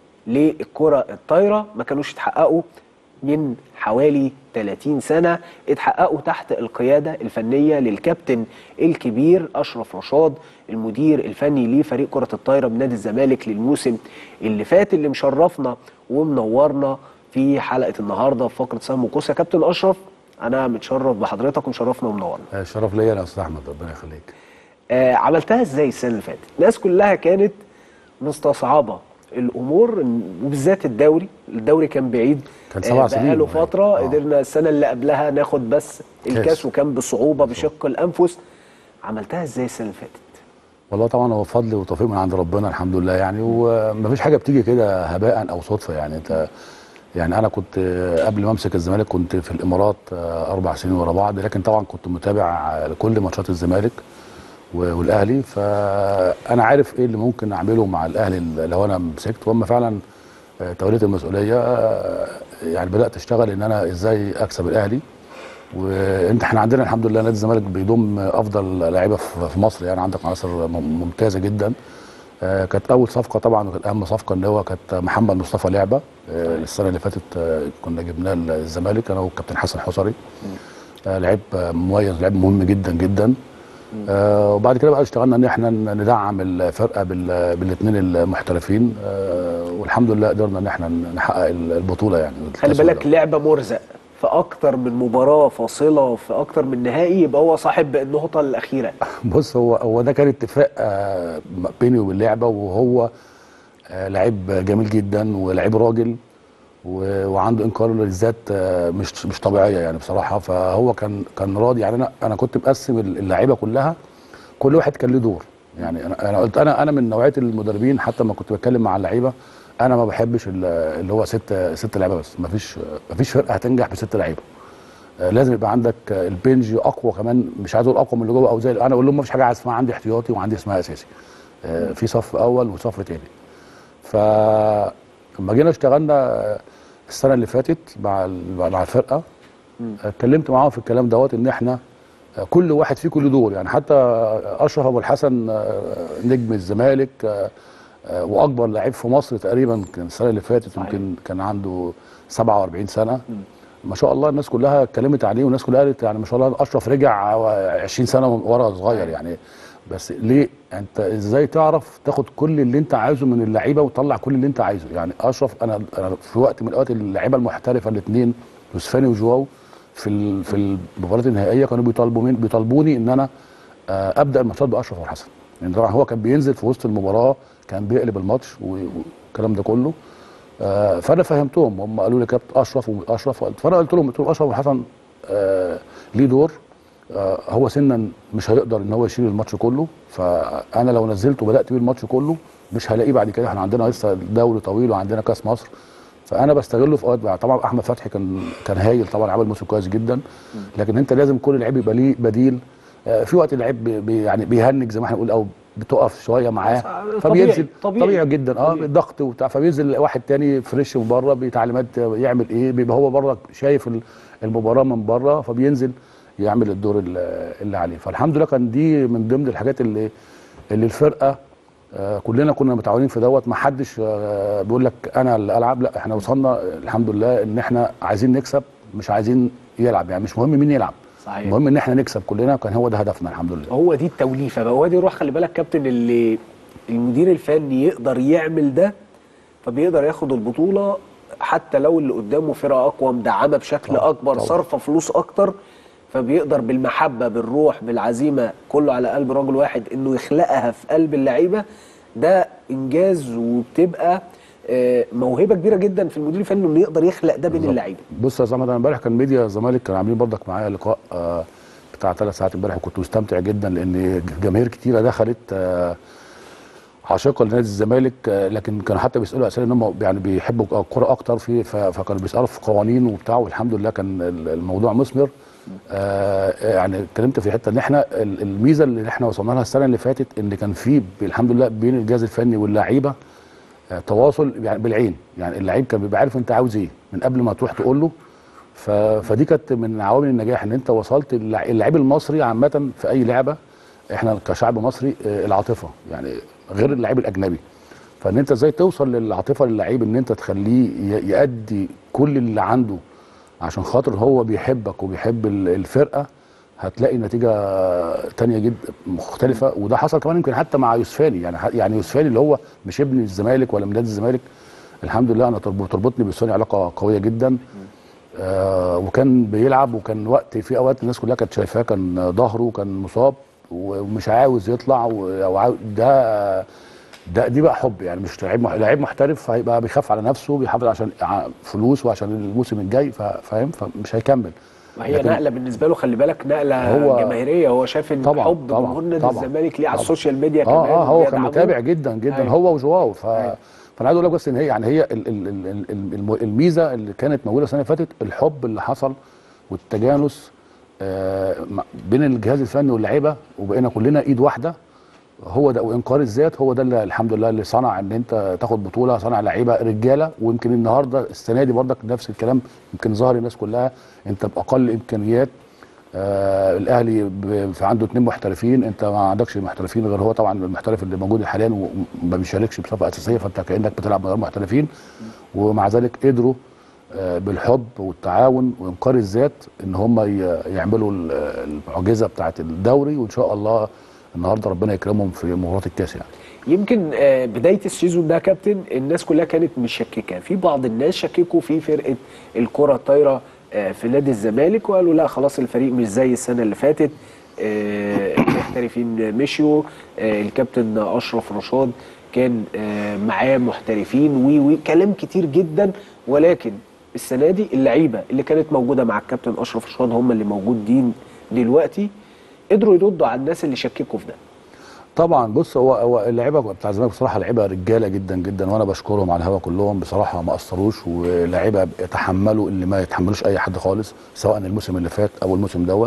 للكرة الطايرة ما كانوش اتحققوا من حوالي 30 سنة اتحققوا تحت القيادة الفنية للكابتن الكبير أشرف رشاد المدير الفني لفريق كرة الطايرة بنادي الزمالك للموسم اللي فات اللي مشرفنا ومنورنا في حلقة النهاردة في فقرة سهم وكوس يا كابتن أشرف أنا متشرف بحضرتك ومشرفنا ومنورنا آه، شرف ليا يا استاذ احمد ربنا يخليك آه عملتها ازاي السنه اللي فاتت؟ الناس كلها كانت مستصعبه الامور وبالذات الدوري، الدوري كان بعيد كان سبع سنين بقاله قريب. فتره آه. قدرنا السنه اللي قبلها ناخد بس الكاس كاس. وكان بصعوبه بشق الانفس عملتها ازاي السنه اللي فاتت؟ والله طبعا هو فضل وتوفيق من عند ربنا الحمد لله يعني ومفيش حاجه بتيجي كده هباء او صدفه يعني انت يعني انا كنت آه، قبل ما امسك الزمالك كنت في الامارات آه، اربع سنين ورا بعض لكن طبعا كنت متابع آه، لكل ماتشات الزمالك و- والاهلي فانا عارف ايه اللي ممكن اعمله مع الاهلي لو انا مسكت واما فعلا آه، توليت المسؤوليه آه، يعني بدات اشتغل ان انا ازاي اكسب الاهلي وانت احنا عندنا الحمد لله نادي الزمالك بيضم افضل لعيبه في في مصر يعني عندك عناصر مم- ممتازه جدا آه، كانت اول صفقه طبعا وكانت اهم صفقه ان هو كانت محمد مصطفى لعبه آه، السنه اللي فاتت آه، كنا جبناه الزمالك انا والكابتن حسن حصري آه، لعيب آه، مميز لعيب مهم جدا جدا آه، وبعد كده بقى اشتغلنا ان احنا ندعم الفرقه بال- بالاثنين المحترفين آه، والحمد لله قدرنا ان احنا نحقق البطوله يعني خلي الكاس بالك والدوري. لعبه مرزق في اكتر من مباراه فاصله في اكتر من نهائي يبقى هو صاحب النقطه الاخيره بص هو هو ده كان اتفاق آه، بيني وبين اللعبه وهو آه، لعيب جميل جدا ولعيب راجل و- وعنده انكار للذات آه، مش مش طبيعيه يعني بصراحه فهو كان كان راضي يعني انا انا كنت مقسم اللعيبه كلها كل واحد كان له دور يعني انا انا قلت انا انا من نوعيه المدربين حتى ما كنت بتكلم مع اللعيبه انا ما بحبش ال- اللي هو ست ست لعيبه بس ما فيش ما فيش فرقه هتنجح بست لعيبه آه، لازم يبقى عندك آه، البنج اقوى كمان مش عايز اقول اقوى من اللي جوه او زي انا اقول لهم ما فيش حاجه اسمها عندي احتياطي وعندي اسمها اساسي آه، في صف اول وصف تاني فلما جينا اشتغلنا آه، السنه اللي فاتت مع ال- مع الفرقه آه، اتكلمت معاهم في الكلام دوت ان احنا آه، كل واحد فيه كل دور يعني حتى آه، اشرف ابو الحسن آه، نجم الزمالك آه، آه، واكبر لعيب في مصر تقريبا كان السنه اللي فاتت يمكن كان عنده 47 سنه ما شاء الله الناس كلها اتكلمت عليه والناس كلها قالت يعني ما شاء الله اشرف رجع 20 سنه ورا صغير يعني بس ليه انت ازاي تعرف تاخد كل اللي انت عايزه من اللعيبه وتطلع كل اللي انت عايزه يعني اشرف انا انا في وقت من الاوقات اللعيبه المحترفه الاثنين يوسفاني وجواو في ال- في المباريات النهائيه كانوا بيطالبوا من بيطالبوني ان انا آه، ابدا الماتشات باشرف الحسن يعني طبعا هو كان بينزل في وسط المباراه كان بيقلب الماتش و- والكلام ده كله آه، فانا فهمتهم هم قالوا لي كابتن اشرف واشرف فانا قلت لهم قلت لهم اشرف الحسن آه، ليه دور آه، هو سنا مش هيقدر ان هو يشيل الماتش كله فانا لو نزلته وبدات بيه الماتش كله مش هلاقيه بعد كده احنا عندنا لسه دوري طويل وعندنا كاس مصر فانا بستغله في اوقات بقى طبعا احمد فتحي كان كان هايل طبعا عمل موسم كويس جدا لكن انت لازم كل لعيب يبقى ليه بديل آه، في وقت اللعيب بي بي- يعني بيهنج زي ما احنا بنقول او بتقف شويه معاه طبيعي، فبينزل طبيعي. طبيعي جدا اه طبيعي. ضغط وبتاع فبينزل واحد تاني فريش من بره بتعليمات يعمل ايه بيبقى هو بره شايف ال- المباراه من بره فبينزل يعمل الدور ال- اللي عليه فالحمد لله كان دي من ضمن الحاجات اللي اللي الفرقه آه، كلنا كنا متعاونين في دوت ما حدش آه، بيقول لك انا اللي العب لا احنا وصلنا الحمد لله ان احنا عايزين نكسب مش عايزين يلعب يعني مش مهم مين يلعب صحيح. المهم ان احنا نكسب كلنا كان هو ده هدفنا الحمد لله هو دي التوليفه بقى هو دي روح خلي بالك كابتن اللي المدير الفني يقدر يعمل ده فبيقدر ياخد البطوله حتى لو اللي قدامه فرقه اقوى مدعمه بشكل طبعا، اكبر طبعا. صارفه فلوس اكتر فبيقدر بالمحبه بالروح بالعزيمه كله على قلب رجل واحد انه يخلقها في قلب اللعيبه ده انجاز وبتبقى آه، موهبه كبيره جدا في المدير الفني انه يقدر يخلق ده بين بالظبط. اللعيبه بص يا زلمه انا امبارح كان ميديا الزمالك كانوا عاملين برضك معايا لقاء آه، بتاع ثلاث ساعات امبارح وكنت مستمتع جدا لان جماهير كتيره دخلت آه، عاشقه لنادي الزمالك آه، لكن كانوا حتى بيسالوا اسئله ان هم يعني بيحبوا الكوره اكتر في ف- فكانوا بيسالوا في قوانين وبتاع والحمد لله كان ال- الموضوع مثمر آه، يعني اتكلمت في حته ان احنا ال- الميزه اللي احنا وصلنا لها السنه اللي فاتت ان كان في الحمد لله بين الجهاز الفني واللعيبه آه، تواصل يعني بالعين يعني اللعيب كان بيبقى عارف انت عاوز ايه من قبل ما تروح تقول له ف... فدي كانت من عوامل النجاح ان انت وصلت اللع- اللعيب المصري عامه في اي لعبه احنا كشعب مصري آه، العاطفه يعني غير اللعيب الاجنبي فان انت ازاي توصل للعاطفه للعيب ان انت تخليه ي- يأدي كل اللي عنده عشان خاطر هو بيحبك وبيحب ال- الفرقه هتلاقي نتيجه تانية جدا مختلفه وده حصل كمان يمكن حتى مع يوسفاني يعني ح- يعني يوسفاني اللي هو مش ابن الزمالك ولا من نادي الزمالك الحمد لله انا ترب- تربطني بيوسفاني علاقه قويه جدا آه وكان بيلعب وكان وقت في اوقات الناس كلها كانت شايفاه كان ظهره كان مصاب ومش عاوز يطلع و- او عاو- ده ده دي بقى حب يعني مش لعيب مح- لعيب محترف هيبقى بيخاف على نفسه بيحافظ عشان ع- فلوس وعشان الموسم الجاي فا- فاهم فمش هيكمل ما هي لكن- نقله بالنسبه له خلي بالك نقله هو- جماهيريه هو شاف ان طبعاً، حب طبعاً، جمهور نادي طبعاً، الزمالك ليه على طبعاً. السوشيال ميديا كمان اه اه هو كان وبيدعموه. متابع جدا جدا أيوة. هو وجواو ف أيوة. فانا عايز اقول لك بس ان هي يعني هي ال ال ال ال ال الم- الميزه اللي كانت موجوده السنه اللي فاتت الحب اللي حصل والتجانس آه مع- بين الجهاز الفني واللعيبه وبقينا كلنا ايد واحده هو ده وانكار الذات هو ده اللي الحمد لله اللي صنع ان انت تاخد بطوله صنع لعيبه رجاله ويمكن النهارده السنه دي برضك نفس الكلام يمكن ظهر الناس كلها انت باقل امكانيات آه الاهلي ب- في عنده اثنين محترفين انت ما عندكش محترفين غير هو طبعا المحترف اللي موجود حاليا وما بيشاركش بصفه اساسيه فانت كانك بتلعب من غير محترفين ومع ذلك قدروا آه، بالحب والتعاون وانكار الذات ان هم ي- يعملوا ال- المعجزه بتاعه الدوري وان شاء الله النهارده ربنا يكرمهم في مباراه الكاس يعني يمكن آه، بدايه السيزون ده يا كابتن الناس كلها كانت مشككه في بعض الناس شككوا في فرقه الكره الطايره آه، في نادي الزمالك وقالوا لا خلاص الفريق مش زي السنه اللي فاتت آه، المحترفين مشيوا آه، الكابتن اشرف رشاد كان آه، معاه محترفين وي وي كلام كتير جدا ولكن السنه دي اللعيبه اللي كانت موجوده مع الكابتن اشرف رشاد هم اللي موجودين دلوقتي قدروا يردوا على الناس اللي شككوا في ده طبعا بص هو هو اللعيبه بتاع الزمالك بصراحه لعيبه رجاله جدا جدا وانا بشكرهم على الهوا كلهم بصراحه ما قصروش ولاعيبه يتحملوا اللي ما يتحملوش اي حد خالص سواء الموسم اللي فات او الموسم دوت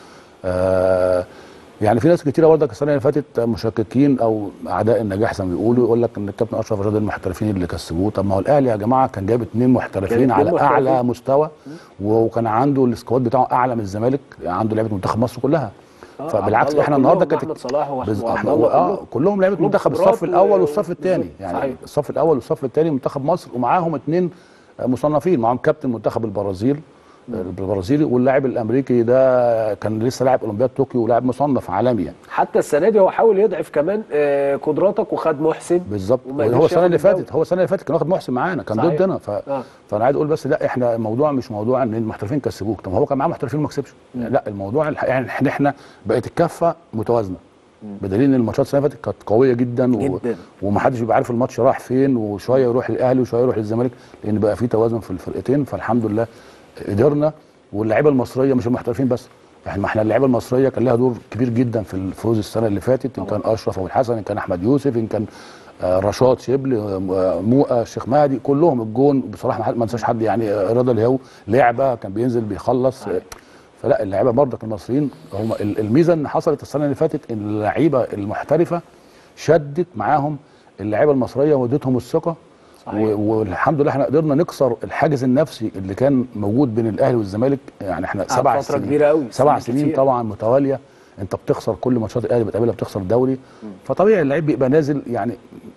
آه يعني في ناس كتيره برضك السنه اللي فاتت مشككين او اعداء النجاح زي ما بيقولوا يقول لك ان الكابتن اشرف رشاد المحترفين اللي كسبوه طب ما هو الاهلي يا جماعه كان جايب اثنين كان محترفين اتنين على محترفين. اعلى مستوى وكان عنده السكواد بتاعه اعلى من الزمالك يعني عنده لعيبه منتخب مصر كلها آه، فبالعكس عبد الله احنا النهارده كلهم، كانت احمد صلاح وأحمد- بز- وعبد أحمد- الله اه كلهم. كلهم لعيبه كلهم منتخب خبرات الصف الاول و- والصف الثاني بالظبط، يعني صحيح. الصف الاول والصف الثاني منتخب مصر ومعاهم اثنين مصنفين معاهم كابتن منتخب البرازيل البرازيلي واللاعب الامريكي ده كان لسه لاعب اولمبياد طوكيو ولاعب مصنف عالمي يعني حتى السنه دي هو حاول يضعف كمان آه، قدراتك وخد محسن بالظبط وما هو قدرش السنه اللي ياخد الدوري. فاتت هو السنه اللي فاتت كان واخد محسن معانا كان صحيح. ضدنا ف... آه. فانا عايز اقول بس لا احنا الموضوع مش موضوع ان المحترفين كسبوك طب ما هو كان معاه محترفين وما كسبش لا الموضوع الح- يعني احنا احنا بقت الكفه متوازنه بدليل ان الماتشات السنه اللي فاتت كانت قويه جدا, و... جداً. ومحدش بيبقى عارف الماتش راح فين وشويه يروح للاهلي وشويه يروح للزمالك لان بقى في توازن في الفرقتين فالحمد لله قدرنا واللعيبه المصريه مش المحترفين بس احنا ما احنا اللعيبه المصريه كان لها دور كبير جدا في الفوز السنه اللي فاتت ان كان اشرف ابو الحسن ان كان احمد يوسف ان كان آه، رشاد شبل آه، موقع الشيخ مهدي كلهم الجون بصراحه ما حد- ما انساش حد يعني آه، رضا الهو لعبه كان بينزل بيخلص آه، فلا اللعيبه برضك المصريين هم ال- الميزه ان حصلت السنه اللي فاتت ان اللعيبه المحترفه شدت معاهم اللعيبه المصريه وادتهم الثقه صحيح. و- والحمد لله احنا قدرنا نكسر الحاجز النفسي اللي كان موجود بين الاهلي والزمالك يعني احنا قعد سبع فترة سنين كبيرة أوي، سبع سنين سنين كتير. طبعا متواليه انت بتخسر كل ماتشات الاهلي بتقابلها بتخسر الدوري فطبيعي اللعيب بيبقى نازل يعني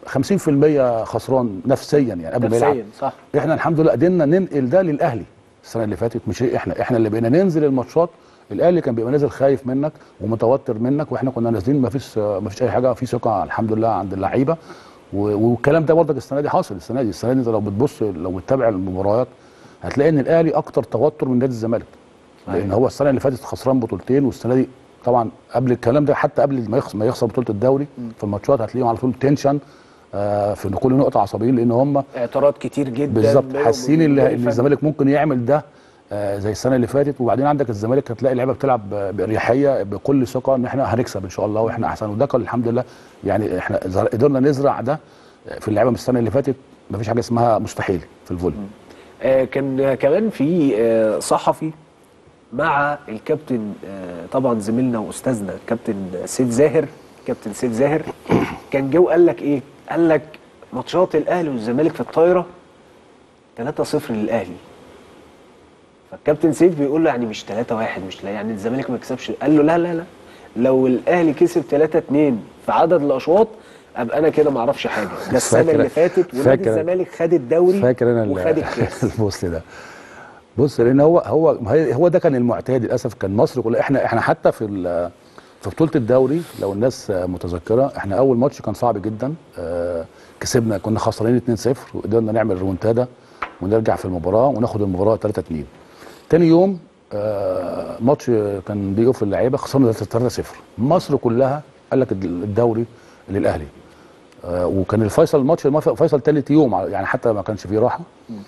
50% خسران نفسيا يعني قبل ما يلعب نفسيا صح احنا الحمد لله قدرنا ننقل ده للاهلي السنه اللي فاتت مش احنا احنا اللي بقينا ننزل الماتشات الاهلي كان بيبقى نازل خايف منك ومتوتر منك واحنا كنا نازلين ما فيش ما فيش اي حاجه في ثقه الحمد لله عند اللعيبه و- والكلام ده برضك السنه دي حاصل السنه دي السنه دي انت لو بتبص لو بتتابع المباريات هتلاقي ان الاهلي اكتر توتر من نادي الزمالك لان هو السنه اللي فاتت خسران بطولتين والسنه دي طبعا قبل الكلام ده حتى قبل ما يخسر ما يخسر بطوله الدوري في الماتشات هتلاقيهم على طول تنشن آه في كل نقطه عصبيين لان هم اعتراض كتير جدا بالظبط منهم حاسين ومن ان المدير إن الفني. الزمالك ممكن يعمل ده آه، زي السنه اللي فاتت وبعدين عندك الزمالك هتلاقي لعيبه بتلعب ب- باريحيه بكل ثقه ان احنا هنكسب ان شاء الله واحنا احسن وده كان الحمد لله يعني احنا زر- قدرنا نزرع ده في اللعيبه من السنه اللي فاتت مفيش حاجه اسمها مستحيل في الفولي آه، كان كمان في آه، صحفي مع الكابتن آه، طبعا زميلنا واستاذنا الكابتن سيد زاهر كابتن سيد زاهر كان جه وقال لك ايه؟ قال لك ماتشات الاهلي والزمالك في الطايره 3-0 للاهلي فالكابتن سيد بيقول له يعني مش 3-1 مش لا يعني الزمالك ما كسبش قال له لا لا لا لو الاهلي كسب 3-2 في عدد الاشواط ابقى انا كده ما اعرفش حاجه ده السنه فاكر- اللي فاتت ونادي فاكر- الزمالك خد الدوري فاكر انا ال- وخد الكاس البوست ده بص لان هو هو ما هي- هو ده كان المعتاد للاسف كان مصر كلها احنا احنا حتى في ال- في بطوله الدوري لو الناس متذكره احنا اول ماتش كان صعب جدا آه، كسبنا كنا خسرانين 2-0 وقدرنا نعمل ريمونتادا ونرجع في المباراه وناخد المباراه 3-2 تاني يوم آه، ماتش كان بيقف اللعيبه خسرنا 3-0 مصر كلها قال لك الدوري للاهلي آه، وكان الفيصل الماتش المف- فيصل ثالث يوم على- يعني حتى ما كانش فيه راحه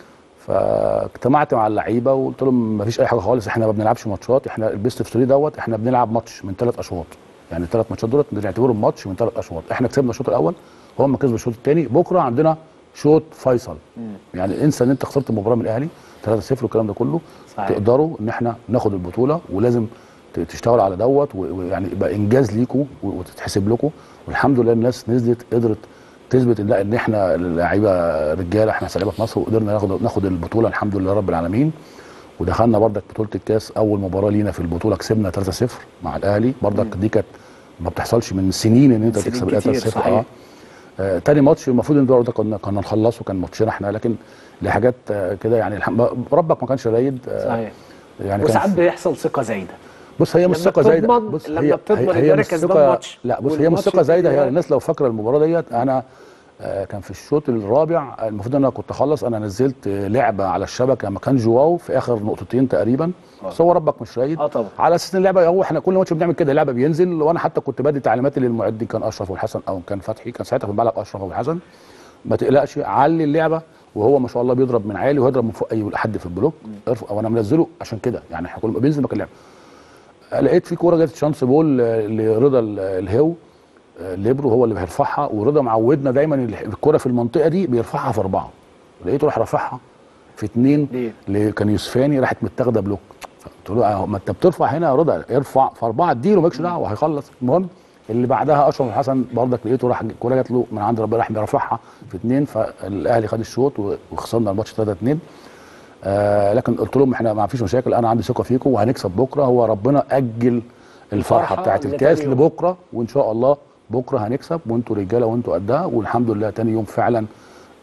فاجتمعت مع اللعيبه وقلت لهم ما فيش اي حاجه خالص احنا ما بنلعبش ماتشات احنا البيست اوف 3 دوت احنا بنلعب ماتش من ثلاث اشواط يعني الثلاث ماتشات دولت بنعتبرهم ماتش من ثلاث اشواط احنا كسبنا الشوط الاول وهم كسبوا الشوط الثاني بكره عندنا شوط فيصل يعني انسى ان انت خسرت المباراه من الاهلي 3-0 والكلام ده كله صحيح. تقدروا ان احنا ناخد البطوله ولازم ت- تشتغلوا على دوت و- ويعني يبقى انجاز ليكم و- وتتحسب لكم والحمد لله الناس نزلت قدرت تثبت ان لا ان احنا لعيبه رجاله احنا لعيبه في مصر وقدرنا ناخد ناخد البطوله الحمد لله رب العالمين ودخلنا بردك بطوله الكاس اول مباراه لينا في البطوله كسبنا 3-0 مع الاهلي بردك دي كانت ما بتحصلش من سنين ان انت سنين تكسب كتير، 3-0 صحيح. اه آه، تاني ماتش المفروض ان ده كنا كنا نخلصه كان ماتشنا احنا لكن لحاجات آه، كده يعني الحمد ربك ما كانش رايد آه، صحيح يعني كان وساعات في- بيحصل ثقه زايده بص هي مش لما ثقه زايده بتضمن- بص لما هي بتضمن هي, إن هي أنا مش كسبان ثقه ماتش لا بص هي مش والماتش ثقه زايده التاني هي ده- الناس لو فاكره المباراه ديت انا آه، كان في الشوط الرابع المفروض ان انا كنت اخلص انا نزلت آه، لعبه على الشبكه لما كان جواو في اخر نقطتين تقريبا بس هو ربك مش رايد اه طبعا. على اساس ان اللعبه هو احنا كل ماتش بنعمل كده اللعبه بينزل وانا حتى كنت بدي تعليمات للمعد كان اشرف والحسن او كان فتحي كان ساعتها في الملعب اشرف والحسن ما تقلقش علي اللعبه وهو ما شاء الله بيضرب من عالي ويضرب من فوق اي حد في البلوك ارفع وانا منزله عشان كده يعني احنا كل ما بينزل مكان اللعبه لقيت في كوره جت شانس بول آه، لرضا ال- الهو آه، ليبرو هو اللي بيرفعها ورضا معودنا دايما ال- الكوره في المنطقه دي بيرفعها في اربعه لقيته راح رافعها في اثنين ليه؟ اللي كان يوسفاني راحت متاخده بلوك قلت له آه، ما انت بترفع هنا يا رضا ارفع في اربعه اديله مالكش دعوه هيخلص المهم اللي بعدها اشرف الحسن برضك لقيته راح الكوره جات له من عند ربنا راح بيرفعها في اثنين فالاهلي خد الشوط و- وخسرنا الماتش 3 2 آه لكن قلت لهم احنا ما فيش مشاكل انا عندي ثقه فيكم وهنكسب بكره هو ربنا اجل الفرحه الفرحة بتاعت لتاني الكاس يوم. لبكره وان شاء الله بكره هنكسب وانتوا رجاله وانتوا قدها والحمد لله تاني يوم فعلا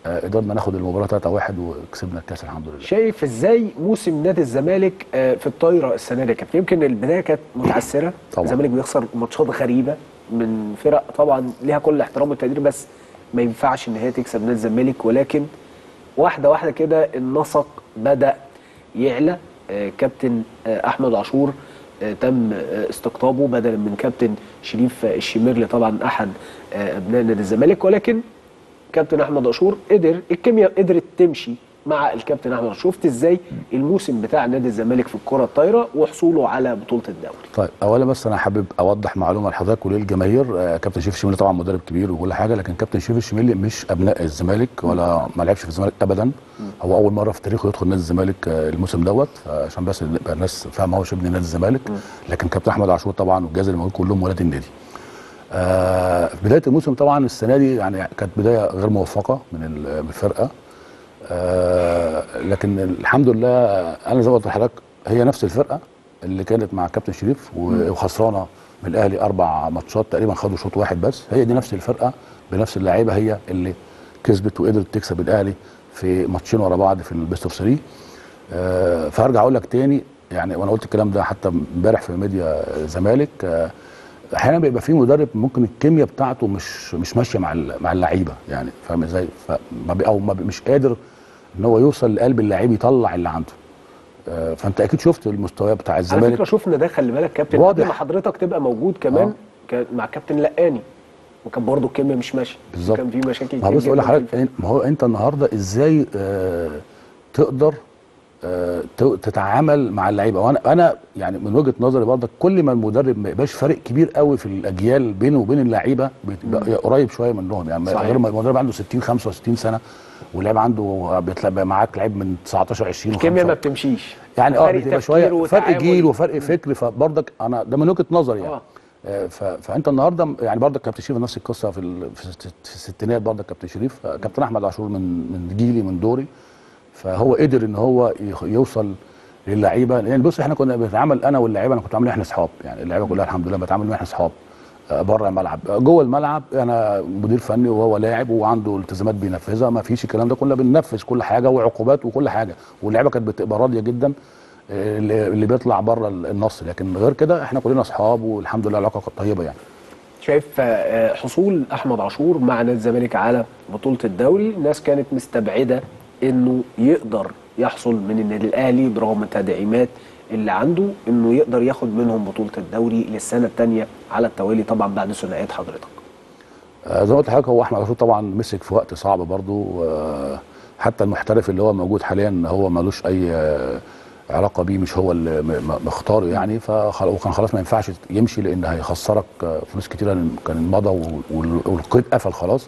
آه، قدرنا ناخد المباراه 3-1 وكسبنا الكاس الحمد لله شايف ازاي موسم نادي الزمالك آه، في الطايره السنه دي يا كابتن يمكن البدايه كانت متعثره طبعا. الزمالك بيخسر ماتشات غريبه من فرق طبعا ليها كل الاحترام والتقدير بس ما ينفعش ان هي تكسب نادي الزمالك ولكن واحده واحده كده النسق بدا يعلى آه، كابتن آه، احمد عاشور آه، تم آه، استقطابه بدلا من كابتن شريف آه، الشميرلي طبعا احد آه، ابناء نادي الزمالك ولكن كابتن احمد عاشور قدر الكيمياء قدرت تمشي مع الكابتن احمد عاشور شفت ازاي الموسم بتاع نادي الزمالك في الكره الطايره وحصوله على بطوله الدوري طيب اولا بس انا حابب اوضح معلومه لحضرتك وللجماهير آه، كابتن شريف الشميلي طبعا مدرب كبير وكل حاجه لكن كابتن شريف الشميلي مش ابناء الزمالك ولا ما لعبش في الزمالك ابدا هو اول مره في تاريخه يدخل نادي الزمالك آه، الموسم دوت عشان بس يبقى الناس فاهمه هو مش ابن نادي الزمالك لكن كابتن احمد عاشور طبعا والجهاز اللي موجود كلهم ولاد النادي آه بدايه الموسم طبعا السنه دي يعني كانت بدايه غير موفقه من ال- من الفرقه آه لكن الحمد لله آه، انا زي ما قلت لحضرتك هي نفس الفرقه اللي كانت مع كابتن شريف و- وخسرانه من الاهلي اربع ماتشات تقريبا خدوا شوط واحد بس هي دي نفس الفرقه بنفس اللعيبه هي اللي كسبت وقدرت تكسب الاهلي في ماتشين ورا بعض في البيست اوف 3 آه فهرجع اقول لك تاني يعني وانا قلت الكلام ده حتى امبارح في ميديا الزمالك آه احيانا بيبقى في مدرب ممكن الكيمياء بتاعته مش مش ماشيه مع ال- مع اللعيبه يعني فاهم ازاي فما بي- او ما بي- مش قادر ان هو يوصل لقلب اللعيب يطلع اللي عنده آه، فانت اكيد شفت المستوى بتاع على الزمالك فكره شفنا ده خلي بالك كابتن واضح. قبل ما حضرتك تبقى موجود كمان آه. كان مع كابتن لقاني وكان برضه الكيمياء مش ماشيه بالظبط. كان في مشاكل ما هو بص اقول جداً في لحضرتك ما هو انت النهارده ازاي آه تقدر آه ت- تتعامل مع اللعيبه وانا انا يعني من وجهه نظري برضك كل ما المدرب ما يبقاش فارق كبير قوي في الاجيال بينه وبين اللعيبه بيبقى قريب شويه منهم يعني صحيح. غير ما المدرب عنده 60 65 سنه واللاعب عنده بيطلع معاك لعيب من 19 20 الكيمياء ما و25. بتمشيش يعني اه فرق بتبقى تفكير شويه فرق وتعامل. جيل وفرق فكر فبرضك انا ده من وجهه نظري يعني آه. آه، ف- فانت النهارده يعني برضك كابتن شريف نفس القصه في ال- في الست- في الستينات برضك كابتن شريف آه، كابتن احمد عاشور من من جيلي من دوري فهو قدر ان هو يخ- يوصل للعيبه لان بص احنا كنا بنتعامل انا واللعيبه انا كنت عامل احنا اصحاب يعني اللعيبه كلها الحمد لله بتعامل معاها احنا اصحاب آه، بره الملعب آه، جوه الملعب انا مدير فني وهو لاعب وعنده التزامات بينفذها ما فيش الكلام ده كنا بننفذ كل حاجه وعقوبات وكل حاجه واللعيبه كانت بتبقى راضيه جدا آه، اللي اللي بيطلع بره النص لكن غير كده احنا كلنا اصحاب والحمد لله العلاقه كانت طيبه يعني شايف آه، حصول احمد عاشور مع نادي الزمالك على بطوله الدوري الناس كانت مستبعده انه يقدر يحصل من النادي الاهلي برغم التدعيمات اللي عنده انه يقدر ياخد منهم بطوله الدوري للسنه الثانيه على التوالي طبعا بعد ثنائيات حضرتك آه، زي ما قلت لحضرتك هو احمد عاشور طبعا مسك في وقت صعب برضو آه، حتى المحترف اللي هو موجود حاليا هو ملوش اي آه، علاقه بيه مش هو اللي م- م- مختاره يعني فخل- وكان خلاص ما ينفعش يمشي لان هيخسرك آه، فلوس كتيره لأن كان مضى وال- وال- والقيد قفل خلاص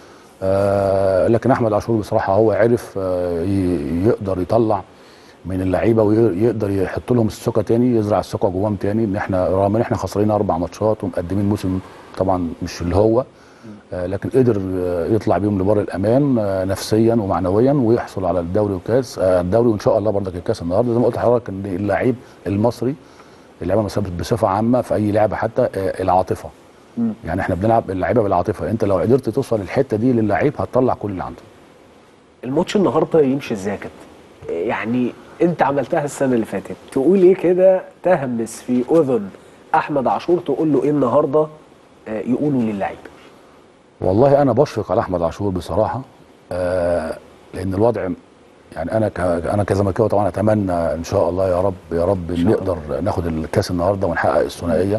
آه لكن احمد عاشور بصراحه هو عرف آه ي- يقدر يطلع من اللعيبه ويقدر يحط لهم الثقه تاني يزرع الثقه جواهم تاني ان احنا رغم ان احنا خسرانين اربع ماتشات ومقدمين موسم طبعا مش اللي هو آه لكن قدر آه يطلع بيهم لبر الامان آه نفسيا ومعنويا ويحصل على الدوري والكاس آه الدوري وان شاء الله برضك الكاس النهارده زي ما قلت لحضرتك ان اللعيب المصري اللعيبه مثلا بصفه عامه في اي لعبه حتى آه العاطفه يعني احنا بنلعب اللعيبه بالعاطفه انت لو قدرت توصل الحته دي للعيب هتطلع كل اللي عنده الماتش النهارده يمشي ازاي يا كابتن؟ يعني انت عملتها السنه اللي فاتت تقول ايه كده تهمس في اذن احمد عاشور تقول له ايه النهارده آه، يقولوا للعيبه والله انا بشفق على احمد عاشور بصراحه آه لان الوضع يعني انا ك انا كزملكاوي طبعا اتمنى ان شاء الله يا رب يا رب شاء نقدر ناخد الكاس النهارده ونحقق الثنائيه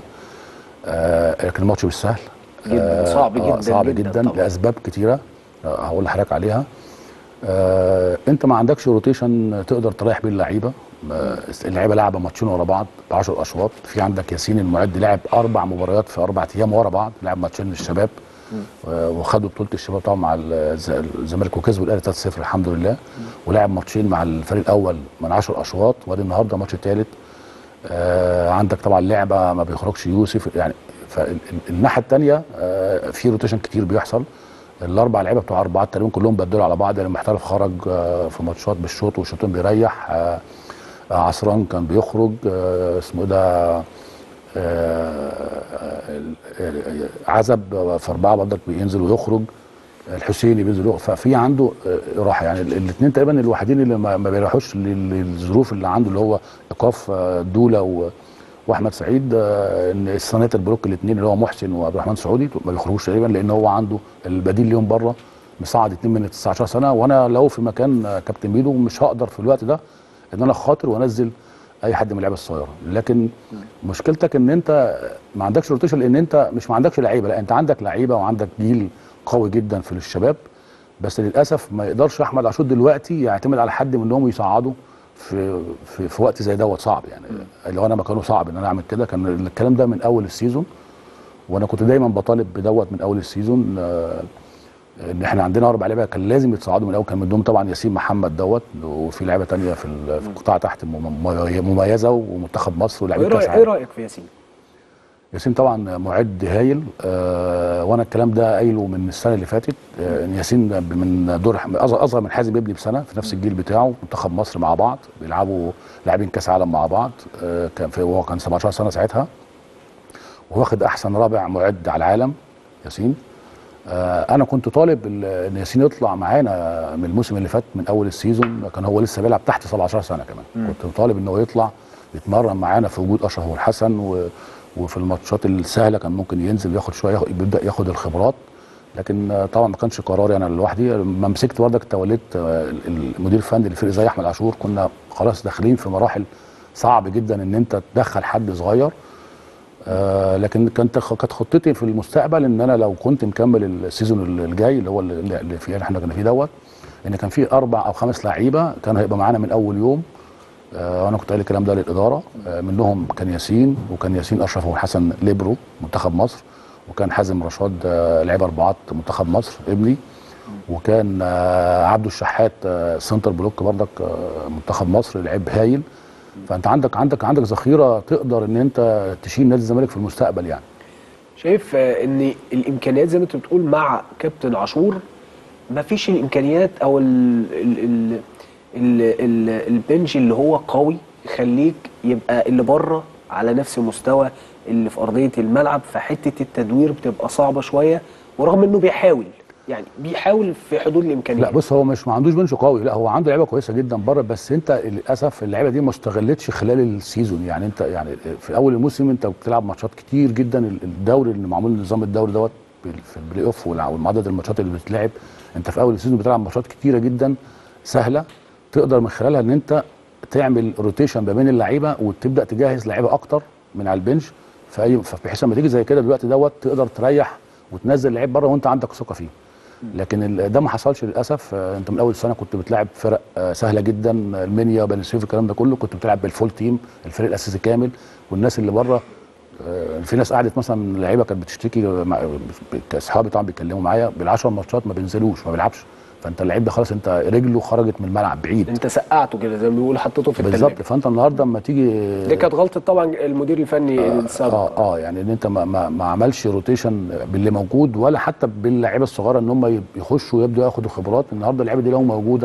آه لكن الماتش مش سهل جدا صعب جدا صعب جدا, جدا, طبعا. لاسباب كتيره آه، هقول لحضرتك عليها آه انت ما عندكش روتيشن تقدر تريح بيه اللعيبه آه، اللعيبه لعبه ماتشين ورا بعض ب 10 اشواط في عندك ياسين المعد لعب اربع مباريات في اربع ايام ورا بعض لعب ماتشين للشباب آه، وخدوا بطوله الشباب طبعا مع الز- الزمالك وكسبوا الاهلي 3-0 الحمد لله ولعب ماتشين مع الفريق الاول من 10 اشواط وادي النهارده الماتش الثالث آه عندك طبعا لعبه ما بيخرجش يوسف يعني فالناحيه الثانيه آه في روتيشن كتير بيحصل الاربع لعيبه بتوع اربعات تقريبا كلهم بدلوا على بعض يعني المحترف خرج آه في ماتشات بالشوط والشوطين بيريح آه آه، عصران كان بيخرج آه اسمه إيه ده آه، آه، آه، عزب في اربعه برضك بينزل ويخرج الحسيني بينزل ففي عنده آه، راحه يعني الاثنين تقريبا الوحيدين اللي ما ما بيروحوش لل- للظروف اللي عنده اللي هو ايقاف آه، دوله و واحمد سعيد آه، ان السناتر بلوك الاثنين اللي هو محسن وعبد الرحمن سعودي ما بيخرجوش تقريبا لان هو عنده البديل ليهم بره مصعد اثنين من 19 سنه وانا لو في مكان آه، كابتن ميدو مش هقدر في الوقت ده ان انا خاطر وانزل اي حد من اللعيبه الصغيره لكن مشكلتك ان انت ما عندكش روتيشن لان انت مش ما عندكش لعيبه لا انت عندك لعيبه وعندك جيل قوي جدا في الشباب بس للاسف ما يقدرش احمد عاشور دلوقتي يعتمد على حد منهم يصعده في في, في وقت زي دوت صعب يعني لو انا مكانه صعب ان انا اعمل كده كان الكلام ده من اول السيزون وانا كنت دايما بطالب بدوت من اول السيزون آه، ان احنا عندنا اربع لعيبه كان لازم يتصعدوا من الاول كان من ضمن طبعا ياسين محمد دوت وفي لعيبه تانية في ال- في القطاع تحت مم- مميزه ومنتخب مصر ايه ولاعيبه رأي- كاس ايه عالم رايك في ياسين؟ ياسين طبعا معد هايل آه وانا الكلام ده قايله من السنه اللي فاتت آه إن ياسين من دور اصغر أصغر من حازم ابني بسنه في نفس الجيل بتاعه منتخب مصر مع بعض بيلعبوا لاعبين كاس عالم مع بعض آه كان في وهو كان 17 سنه ساعتها واخد احسن رابع معد على العالم ياسين آه انا كنت طالب ال- ان ياسين يطلع معانا من الموسم اللي فات من اول السيزون كان هو لسه بيلعب تحت 17 سنه كمان كنت طالب ان هو يطلع يتمرن معانا في وجود اشرف والحسن و وفي الماتشات السهله كان ممكن ينزل ياخد شويه ياخد بيبدا ياخد الخبرات لكن آه، طبعا ما كانش قراري انا لوحدي لما مسكت برضك توليت آه، المدير الفني للفريق زي احمد عاشور كنا خلاص داخلين في مراحل صعب جدا ان انت تدخل حد صغير آه لكن كانت كانت خطتي في المستقبل ان انا لو كنت مكمل السيزون الجاي اللي هو اللي اللي فيه احنا كنا فيه دوت ان كان في اربع او خمس لعيبه كانوا هيبقى معانا من اول يوم آه وانا كنت قايل الكلام ده للاداره آه منهم كان ياسين وكان ياسين اشرف وحسن ليبرو منتخب مصر وكان حازم رشاد آه لعيب اربعات منتخب مصر ابني وكان آه عبده الشحات آه سنتر بلوك بردك آه منتخب مصر لعيب هايل فانت عندك عندك عندك ذخيره تقدر ان انت تشيل نادي الزمالك في المستقبل يعني شايف آه، ان الامكانيات زي ما انت بتقول مع كابتن عاشور ما فيش الامكانيات او ال ال ال ال ال البنج اللي هو قوي يخليك يبقى اللي بره على نفس المستوى اللي في ارضيه الملعب فحته التدوير بتبقى صعبه شويه ورغم انه بيحاول يعني بيحاول في حدود الامكانيات لا بص هو مش ما عندوش بنش قوي لا هو عنده لعيبه كويسه جدا بره بس انت للاسف اللعيبه دي ما استغلتش خلال السيزون يعني انت يعني في اول الموسم انت بتلعب ماتشات كتير جدا الدوري اللي معمول نظام الدوري دوت بال- في البلاي اوف والع- والعدد الماتشات اللي بتتلعب انت في اول السيزون بتلعب ماتشات كتيره جدا سهله تقدر من خلالها ان انت تعمل روتيشن ما بين اللعيبه وتبدا تجهز لعيبه اكتر من على البنش في اي بحيث لما تيجي زي كده دلوقتي دوت تقدر تريح وتنزل لعيب بره وانت عندك ثقه فيه لكن ال- ده ما حصلش للاسف آه، انت من اول السنه كنت بتلعب فرق آه، سهله جدا آه، المنيا بني سويف الكلام ده كله كنت بتلعب بالفول تيم الفريق الاساسي كامل والناس اللي بره آه، في ناس قعدت مثلا لعيبه كانت بتشتكي مع- اصحابي طبعا بيتكلموا معايا بالعشر ماتشات ما بينزلوش ما بيلعبش فانت اللعيب ده خلاص انت رجله خرجت من الملعب بعيد انت سقعته كده زي ما بيقولوا حطيته في بالظبط الثلاجه فانت النهارده اما تيجي دي كانت غلطه طبعا المدير الفني السابق اه اه يعني ان انت ما, ما, ما عملش روتيشن باللي موجود ولا حتى باللعيبه الصغيره ان هم يب- يخشوا ويبدوا ياخدوا خبرات النهارده اللعيبه دي لو موجوده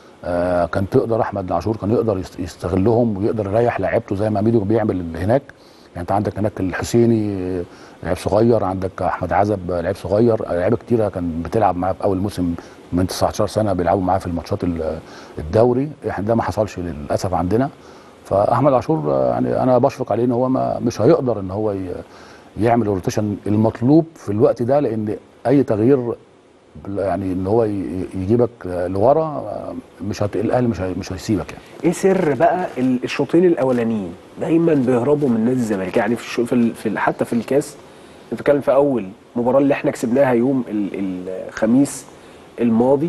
آه كان تقدر احمد عاشور كان يقدر يست- يستغلهم ويقدر يريح لعيبته زي ما ميدو بيعمل هناك يعني انت عندك هناك الحسيني آه، لعيب صغير عندك احمد عزب آه، لعيب صغير آه، لعيبه كتيره كان بتلعب معاه في اول موسم من 19 سنه بيلعبوا معاه في الماتشات ال- الدوري احنا ده ما حصلش للاسف عندنا فاحمد عاشور آه، يعني انا بشفق عليه ان هو ما مش هيقدر ان هو ي- يعمل الروتيشن المطلوب في الوقت ده لان اي تغيير بال- يعني ان هو ي- يجيبك آه، لورا آه، مش هت... الاهلي مش هي... مش هيسيبك يعني ايه سر بقى ال- الشوطين الاولانيين دايما بيهربوا من نادي الزمالك يعني في, الشو- في, ال- في ال- حتى في الكاس بتتكلم في اول مباراه اللي احنا كسبناها يوم ال- الخميس الماضي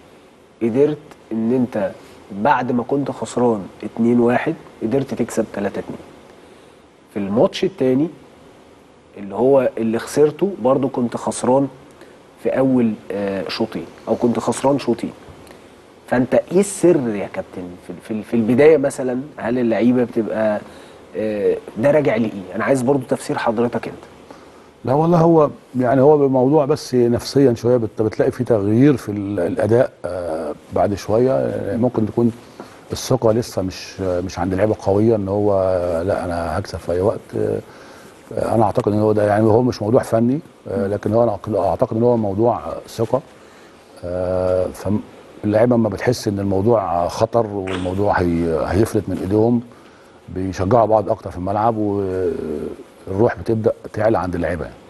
قدرت ان انت بعد ما كنت خسران 2-1 قدرت تكسب 3-2 في الماتش الثاني اللي هو اللي خسرته برضو كنت خسران في اول آه، شوطين او كنت خسران شوطين فانت ايه السر يا كابتن في في, في البدايه مثلا هل اللعيبه بتبقى آه، ده راجع لايه انا عايز برضو تفسير حضرتك انت لا والله هو يعني هو بموضوع بس نفسيا شويه بت... بتلاقي في تغيير في ال- الاداء آه بعد شويه آه، ممكن تكون الثقه لسه مش آه، مش عند لعيبه قويه ان هو آه، لا انا هكسب في اي وقت آه، انا اعتقد ان هو ده يعني هو مش موضوع فني آه، لكن هو انا أعتقد- اعتقد ان هو موضوع آه، ثقه آه، فاللعيبه لما بتحس ان الموضوع خطر والموضوع هي هيفلت من ايديهم بيشجعوا بعض اكتر في الملعب والروح بتبدا تعلى عند اللعيبه يعني.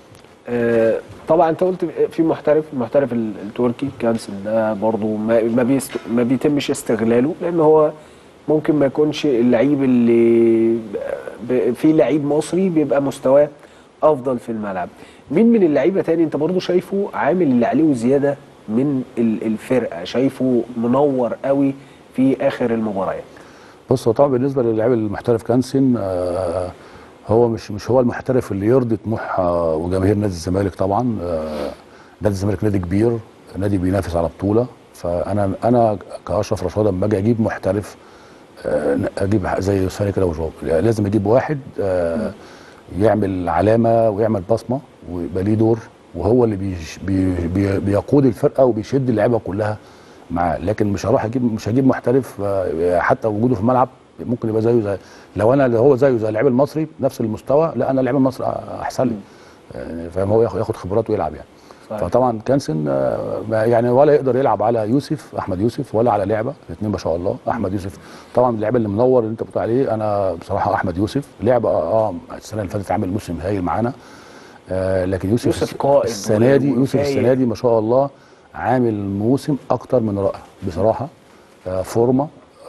آه، طبعا انت قلت في محترف المحترف ال- التركي كانسل ده برضه ما ما, بيست ما بيتمش استغلاله لان هو ممكن ما يكونش اللعيب اللي ب- في لعيب مصري بيبقى مستواه افضل في الملعب مين من اللعيبه تاني انت برضه شايفه عامل اللي عليه وزياده من ال- الفرقه شايفه منور قوي في اخر المباريات بص هو طبعا بالنسبه للاعب المحترف كانسن آه، هو مش مش هو المحترف اللي يرضي طموح آه، وجماهير نادي الزمالك طبعا آه، نادي الزمالك نادي كبير نادي بينافس على بطوله فانا انا كاشرف رشاد لما اجي اجيب محترف آه، اجيب زي ساري كده وجواب لازم اجيب واحد آه، يعمل علامه ويعمل بصمه ويبقى ليه دور وهو اللي بيش بي بي بيقود الفرقه وبيشد اللعيبه كلها معاه لكن مش هروح اجيب مش هجيب محترف آه، حتى وجوده في الملعب ممكن يبقى زيه زي لو انا اللي هو زيه زي اللعيب المصري نفس المستوى لا انا اللعيب المصري احسن لي يعني فاهم هو ياخد ياخد خبرات ويلعب يعني صحيح. فطبعا كانسن آه، ما- يعني ولا يقدر يلعب على يوسف احمد يوسف ولا على لعبه الاثنين ما شاء الله احمد يوسف طبعا اللعيب اللي منور اللي انت بتقول عليه انا بصراحه احمد يوسف لعبه اه السنه اللي فاتت عامل موسم هايل معانا آه لكن يوسف, يوسف قائد السنه دي يوسف وفايق. السنه دي ما شاء الله عامل موسم اكتر من رائع بصراحه آه فورمه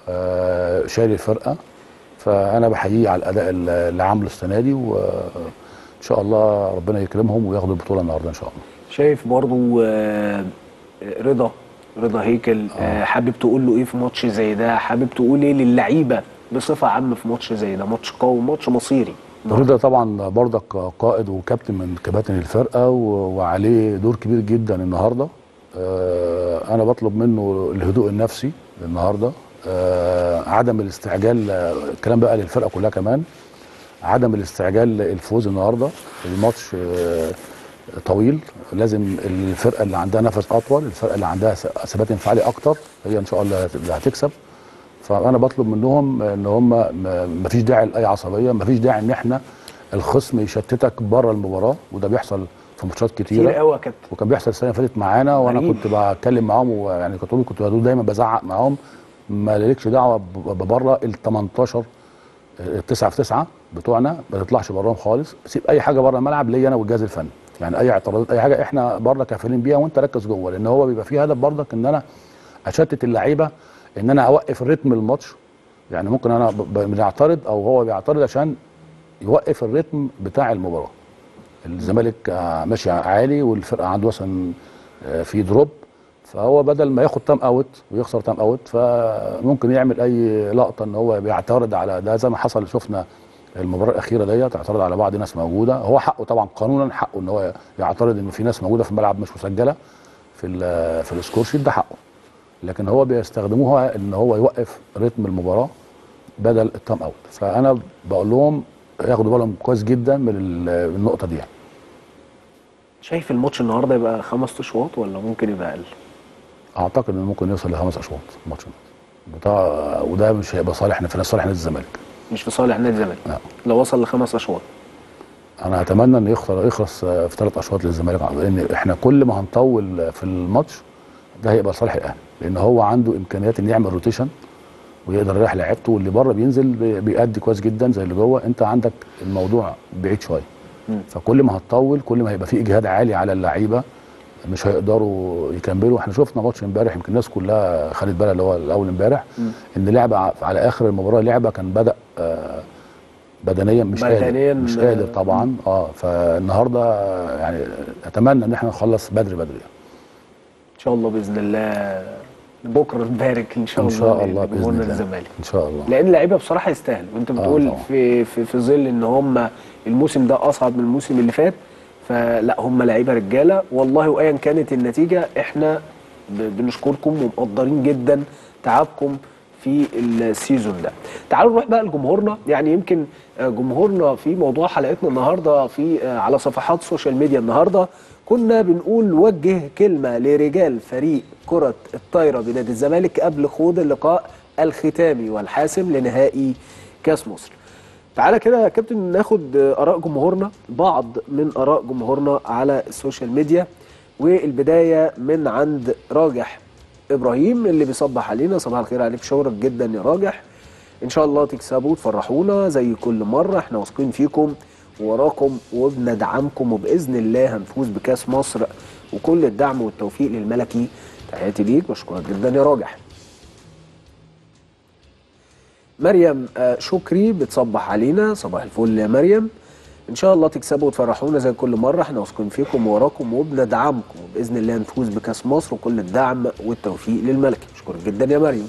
آه شايل الفرقه فانا بحييه على الاداء اللي اللي عامله السنه دي وان شاء الله ربنا يكرمهم وياخدوا البطوله النهارده ان شاء الله شايف برضو آه، رضا رضا هيكل آه، حابب تقول له ايه في ماتش زي ده حابب تقول ايه للعيبه بصفه عامه في ماتش زي ده ماتش قوي ماتش مصيري رضا طبعا برضك قائد وكابتن من كباتن الفرقه و- وعليه دور كبير جدا النهارده آه، انا بطلب منه الهدوء النفسي النهارده آه، عدم الاستعجال آه، الكلام بقى للفرقه كلها كمان عدم الاستعجال الفوز النهارده الماتش آه، طويل لازم الفرقه اللي عندها نفس اطول الفرقه اللي عندها ث- ثبات انفعالي اكتر هي ان شاء الله اللي هتكسب فانا بطلب منهم ان هم ما فيش داعي لاي عصبيه ما فيش داعي ان احنا الخصم يشتتك بره المباراه وده بيحصل في ماتشات كتير كتيره قوي يا كابتن وكان بيحصل السنه اللي فاتت معانا وانا غريب. كنت بتكلم معاهم ويعني كنت بقول- كنت بقول دايما بزعق معاهم ما لكش دعوه ب- ببره ال 18 التسعه في تسعه بتوعنا ما تطلعش براهم خالص سيب اي حاجه بره الملعب ليا انا والجهاز الفني يعني اي اعتراضات اي حاجه احنا بره كافلين بيها وانت ركز جوه لان هو بيبقى فيه هدف برضك ان انا اشتت اللعيبه ان انا اوقف الريتم الماتش يعني ممكن انا ب- ب- بنعترض او هو بيعترض عشان يوقف الريتم بتاع المباراه الزمالك آه، ماشي عالي والفرقه عنده مثلا آه، في دروب فهو بدل ما ياخد تام اوت ويخسر تام اوت فممكن يعمل اي لقطه ان هو بيعترض على ده زي ما حصل شفنا المباراه الاخيره ديت اعترض على بعض ناس موجوده هو حقه طبعا قانونا حقه ان هو يعترض ان في ناس موجوده في الملعب مش مسجله في ال- في السكور شيت ده حقه لكن هو بيستخدموها ان هو يوقف رتم المباراه بدل التام اوت فانا بقول لهم ياخدوا بالهم كويس جدا من ال- من النقطه دي يعني. شايف الماتش النهارده يبقى خمس اشواط ولا ممكن يبقى اقل اعتقد انه ممكن يوصل لخمس اشواط الماتش ده وده وده مش هيبقى صالح في صالح نادي الزمالك مش في صالح نادي الزمالك لا. لو وصل لخمس اشواط انا اتمنى ان يخسر يخلص آه، في ثلاث اشواط للزمالك لان احنا كل ما هنطول في الماتش ده هيبقى صالح الاهلي لان هو عنده امكانيات ان يعمل روتيشن ويقدر يريح لعيبته واللي بره بينزل بي- بيأدي كويس جدا زي اللي جوه انت عندك الموضوع بعيد شويه فكل ما هتطول كل ما هيبقى في اجهاد عالي على اللعيبه مش هيقدروا يكملوا احنا شفنا ماتش امبارح يمكن الناس كلها خدت بالها اللي هو الاول امبارح ان لعبه ع- على اخر المباراه لعبه كان بدا آه، بدنيا مش بدنياً، قادر مش قادر طبعا اه فالنهارده آه، يعني اتمنى ان احنا نخلص بدري بدري يعني. ان شاء الله باذن الله بكره نبارك ان شاء ان الله شاء الله باذن لجمهورنا الله الزمالك ان شاء الله لان اللعيبه بصراحه يستاهلوا وانت بتقول طبعا. في في في ظل ان هم الموسم ده اصعب من الموسم اللي فات فلا هم لعيبه رجاله والله وايا كانت النتيجه احنا ب- بنشكركم ومقدرين جدا تعبكم في السيزون ده تعالوا نروح بقى لجمهورنا يعني يمكن آه، جمهورنا في موضوع حلقتنا النهارده في آه، على صفحات السوشيال ميديا النهارده كنا بنقول وجه كلمه لرجال فريق كره الطايره بنادي الزمالك قبل خوض اللقاء الختامي والحاسم لنهائي كاس مصر تعالى كده يا كابتن ناخد آه، اراء جمهورنا بعض من اراء جمهورنا على السوشيال ميديا والبدايه من عند راجح ابراهيم اللي بيصبح علينا صباح الخير عليك شكرا جدا يا راجح ان شاء الله تكسبوا وتفرحونا زي كل مره احنا واثقين فيكم وراكم وبندعمكم وباذن الله هنفوز بكاس مصر وكل الدعم والتوفيق للملكي تحياتي ليك بشكرك جدا يا راجح مريم آه، شكري بتصبح علينا صباح الفل يا مريم ان شاء الله تكسبوا وتفرحونا زي كل مره احنا واثقين فيكم وراكم وبندعمكم وباذن الله نفوز بكاس مصر وكل الدعم والتوفيق للملكي بشكرك جدا يا مريم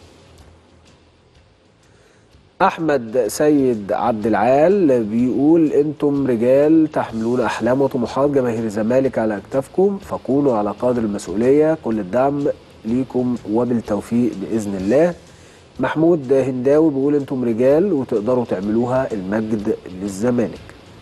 احمد سيد عبد العال بيقول انتم رجال تحملون احلام وطموحات جماهير الزمالك على اكتافكم فكونوا على قدر المسؤوليه كل الدعم ليكم وبالتوفيق باذن الله محمود هنداوي بيقول انتم رجال وتقدروا تعملوها المجد للزمالك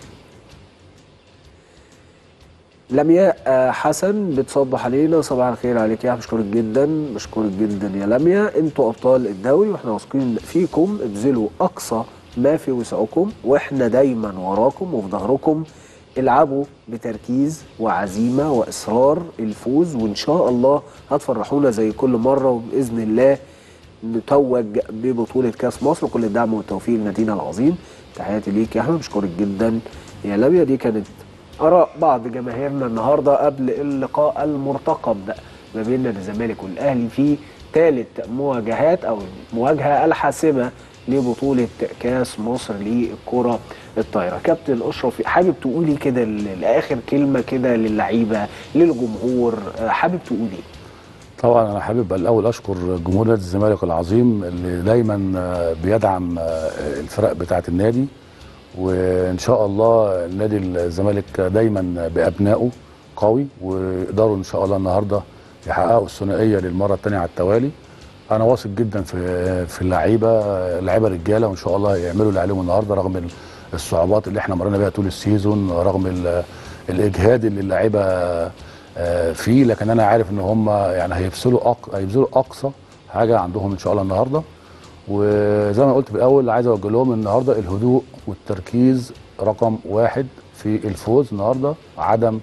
لمياء آه، حسن بتصبح علينا صباح الخير عليك يا بشكرك جدا بشكرك جدا يا لمياء انتوا ابطال الدوري واحنا واثقين فيكم ابذلوا اقصى ما في وسعكم واحنا دايما وراكم وفي ظهركم العبوا بتركيز وعزيمه واصرار الفوز وان شاء الله هتفرحونا زي كل مره وباذن الله نتوج ببطوله كاس مصر وكل الدعم والتوفيق لنادينا العظيم تحياتي ليك يا احمد بشكرك جدا يا لميا دي كانت اراء بعض جماهيرنا النهارده قبل اللقاء المرتقب ما بين نادي الزمالك والاهلي في ثالث مواجهات او المواجهه الحاسمه لبطوله كاس مصر للكره الطايره كابتن اشرف حابب تقولي كده ل- لاخر كلمه كده للعيبه للجمهور آه، حابب تقولي طبعا انا حابب الاول اشكر جمهور نادي الزمالك العظيم اللي دايما آه، بيدعم آه، الفرق بتاعه النادي وان شاء الله نادي الزمالك دايما بابنائه قوي ويقدروا ان شاء الله النهارده يحققوا الثنائيه للمره الثانيه على التوالي انا واثق جدا في في اللعيبه اللعيبه رجاله وان شاء الله يعملوا اللي عليهم النهارده رغم ال- الصعوبات اللي احنا مرينا بيها طول السيزون رغم ال- الاجهاد اللي اللعيبه آه، فيه لكن انا عارف ان هم يعني هيبذلوا أق... هيبذلوا اقصى حاجه عندهم ان شاء الله النهارده وزي ما قلت في الاول عايز اوجه لهم النهارده الهدوء والتركيز رقم واحد في الفوز النهارده عدم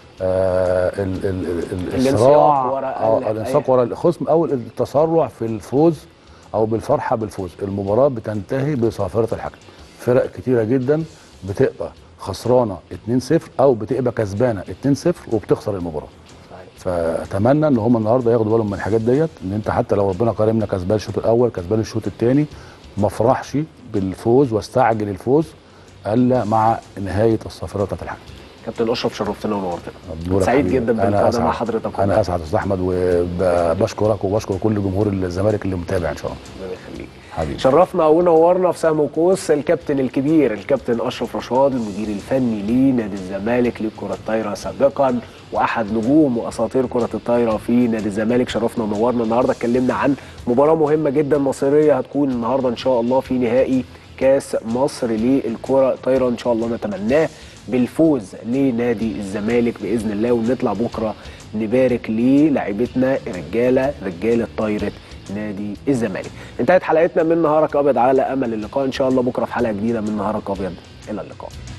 آه ال ال ال الانسياق الصراع وراء أو ال- الانساق ورا الخصم او التسرع في الفوز او بالفرحه بالفوز المباراه بتنتهي بصافره الحكم فرق كتيره جدا بتبقى خسرانه 2-0 او بتبقى كسبانه 2-0 وبتخسر المباراه فاتمنى ان هم النهارده ياخدوا بالهم من الحاجات ديت ان انت حتى لو ربنا كرمنا كسبان الشوط الاول كسبان الشوط الثاني ما افرحش بالفوز واستعجل الفوز الا مع نهايه الصافره بتاعت الحكم كابتن اشرف شرفتنا ونورتنا دورك سعيد حبيبي. جدا أنا بالمقابله مع أسعد. حضرتك انا اسعد يا استاذ احمد وبشكرك وبشكر كل جمهور الزمالك اللي متابع ان شاء الله الله يخليك حبيبي شرفنا ونورنا في سهم وقوس الكابتن الكبير الكابتن اشرف رشاد المدير الفني لنادي الزمالك للكره الطايره سابقا واحد نجوم واساطير كره الطايره في نادي الزمالك شرفنا ونورنا النهارده اتكلمنا عن مباراه مهمه جدا مصيريه هتكون النهارده ان شاء الله في نهائي كاس مصر للكره الطايره ان شاء الله نتمناه بالفوز لنادي الزمالك باذن الله ونطلع بكره نبارك للاعيبتنا رجاله رجاله طايره نادي الزمالك انتهت حلقتنا من نهارك ابيض على امل اللقاء ان شاء الله بكره في حلقه جديده من نهارك ابيض الى اللقاء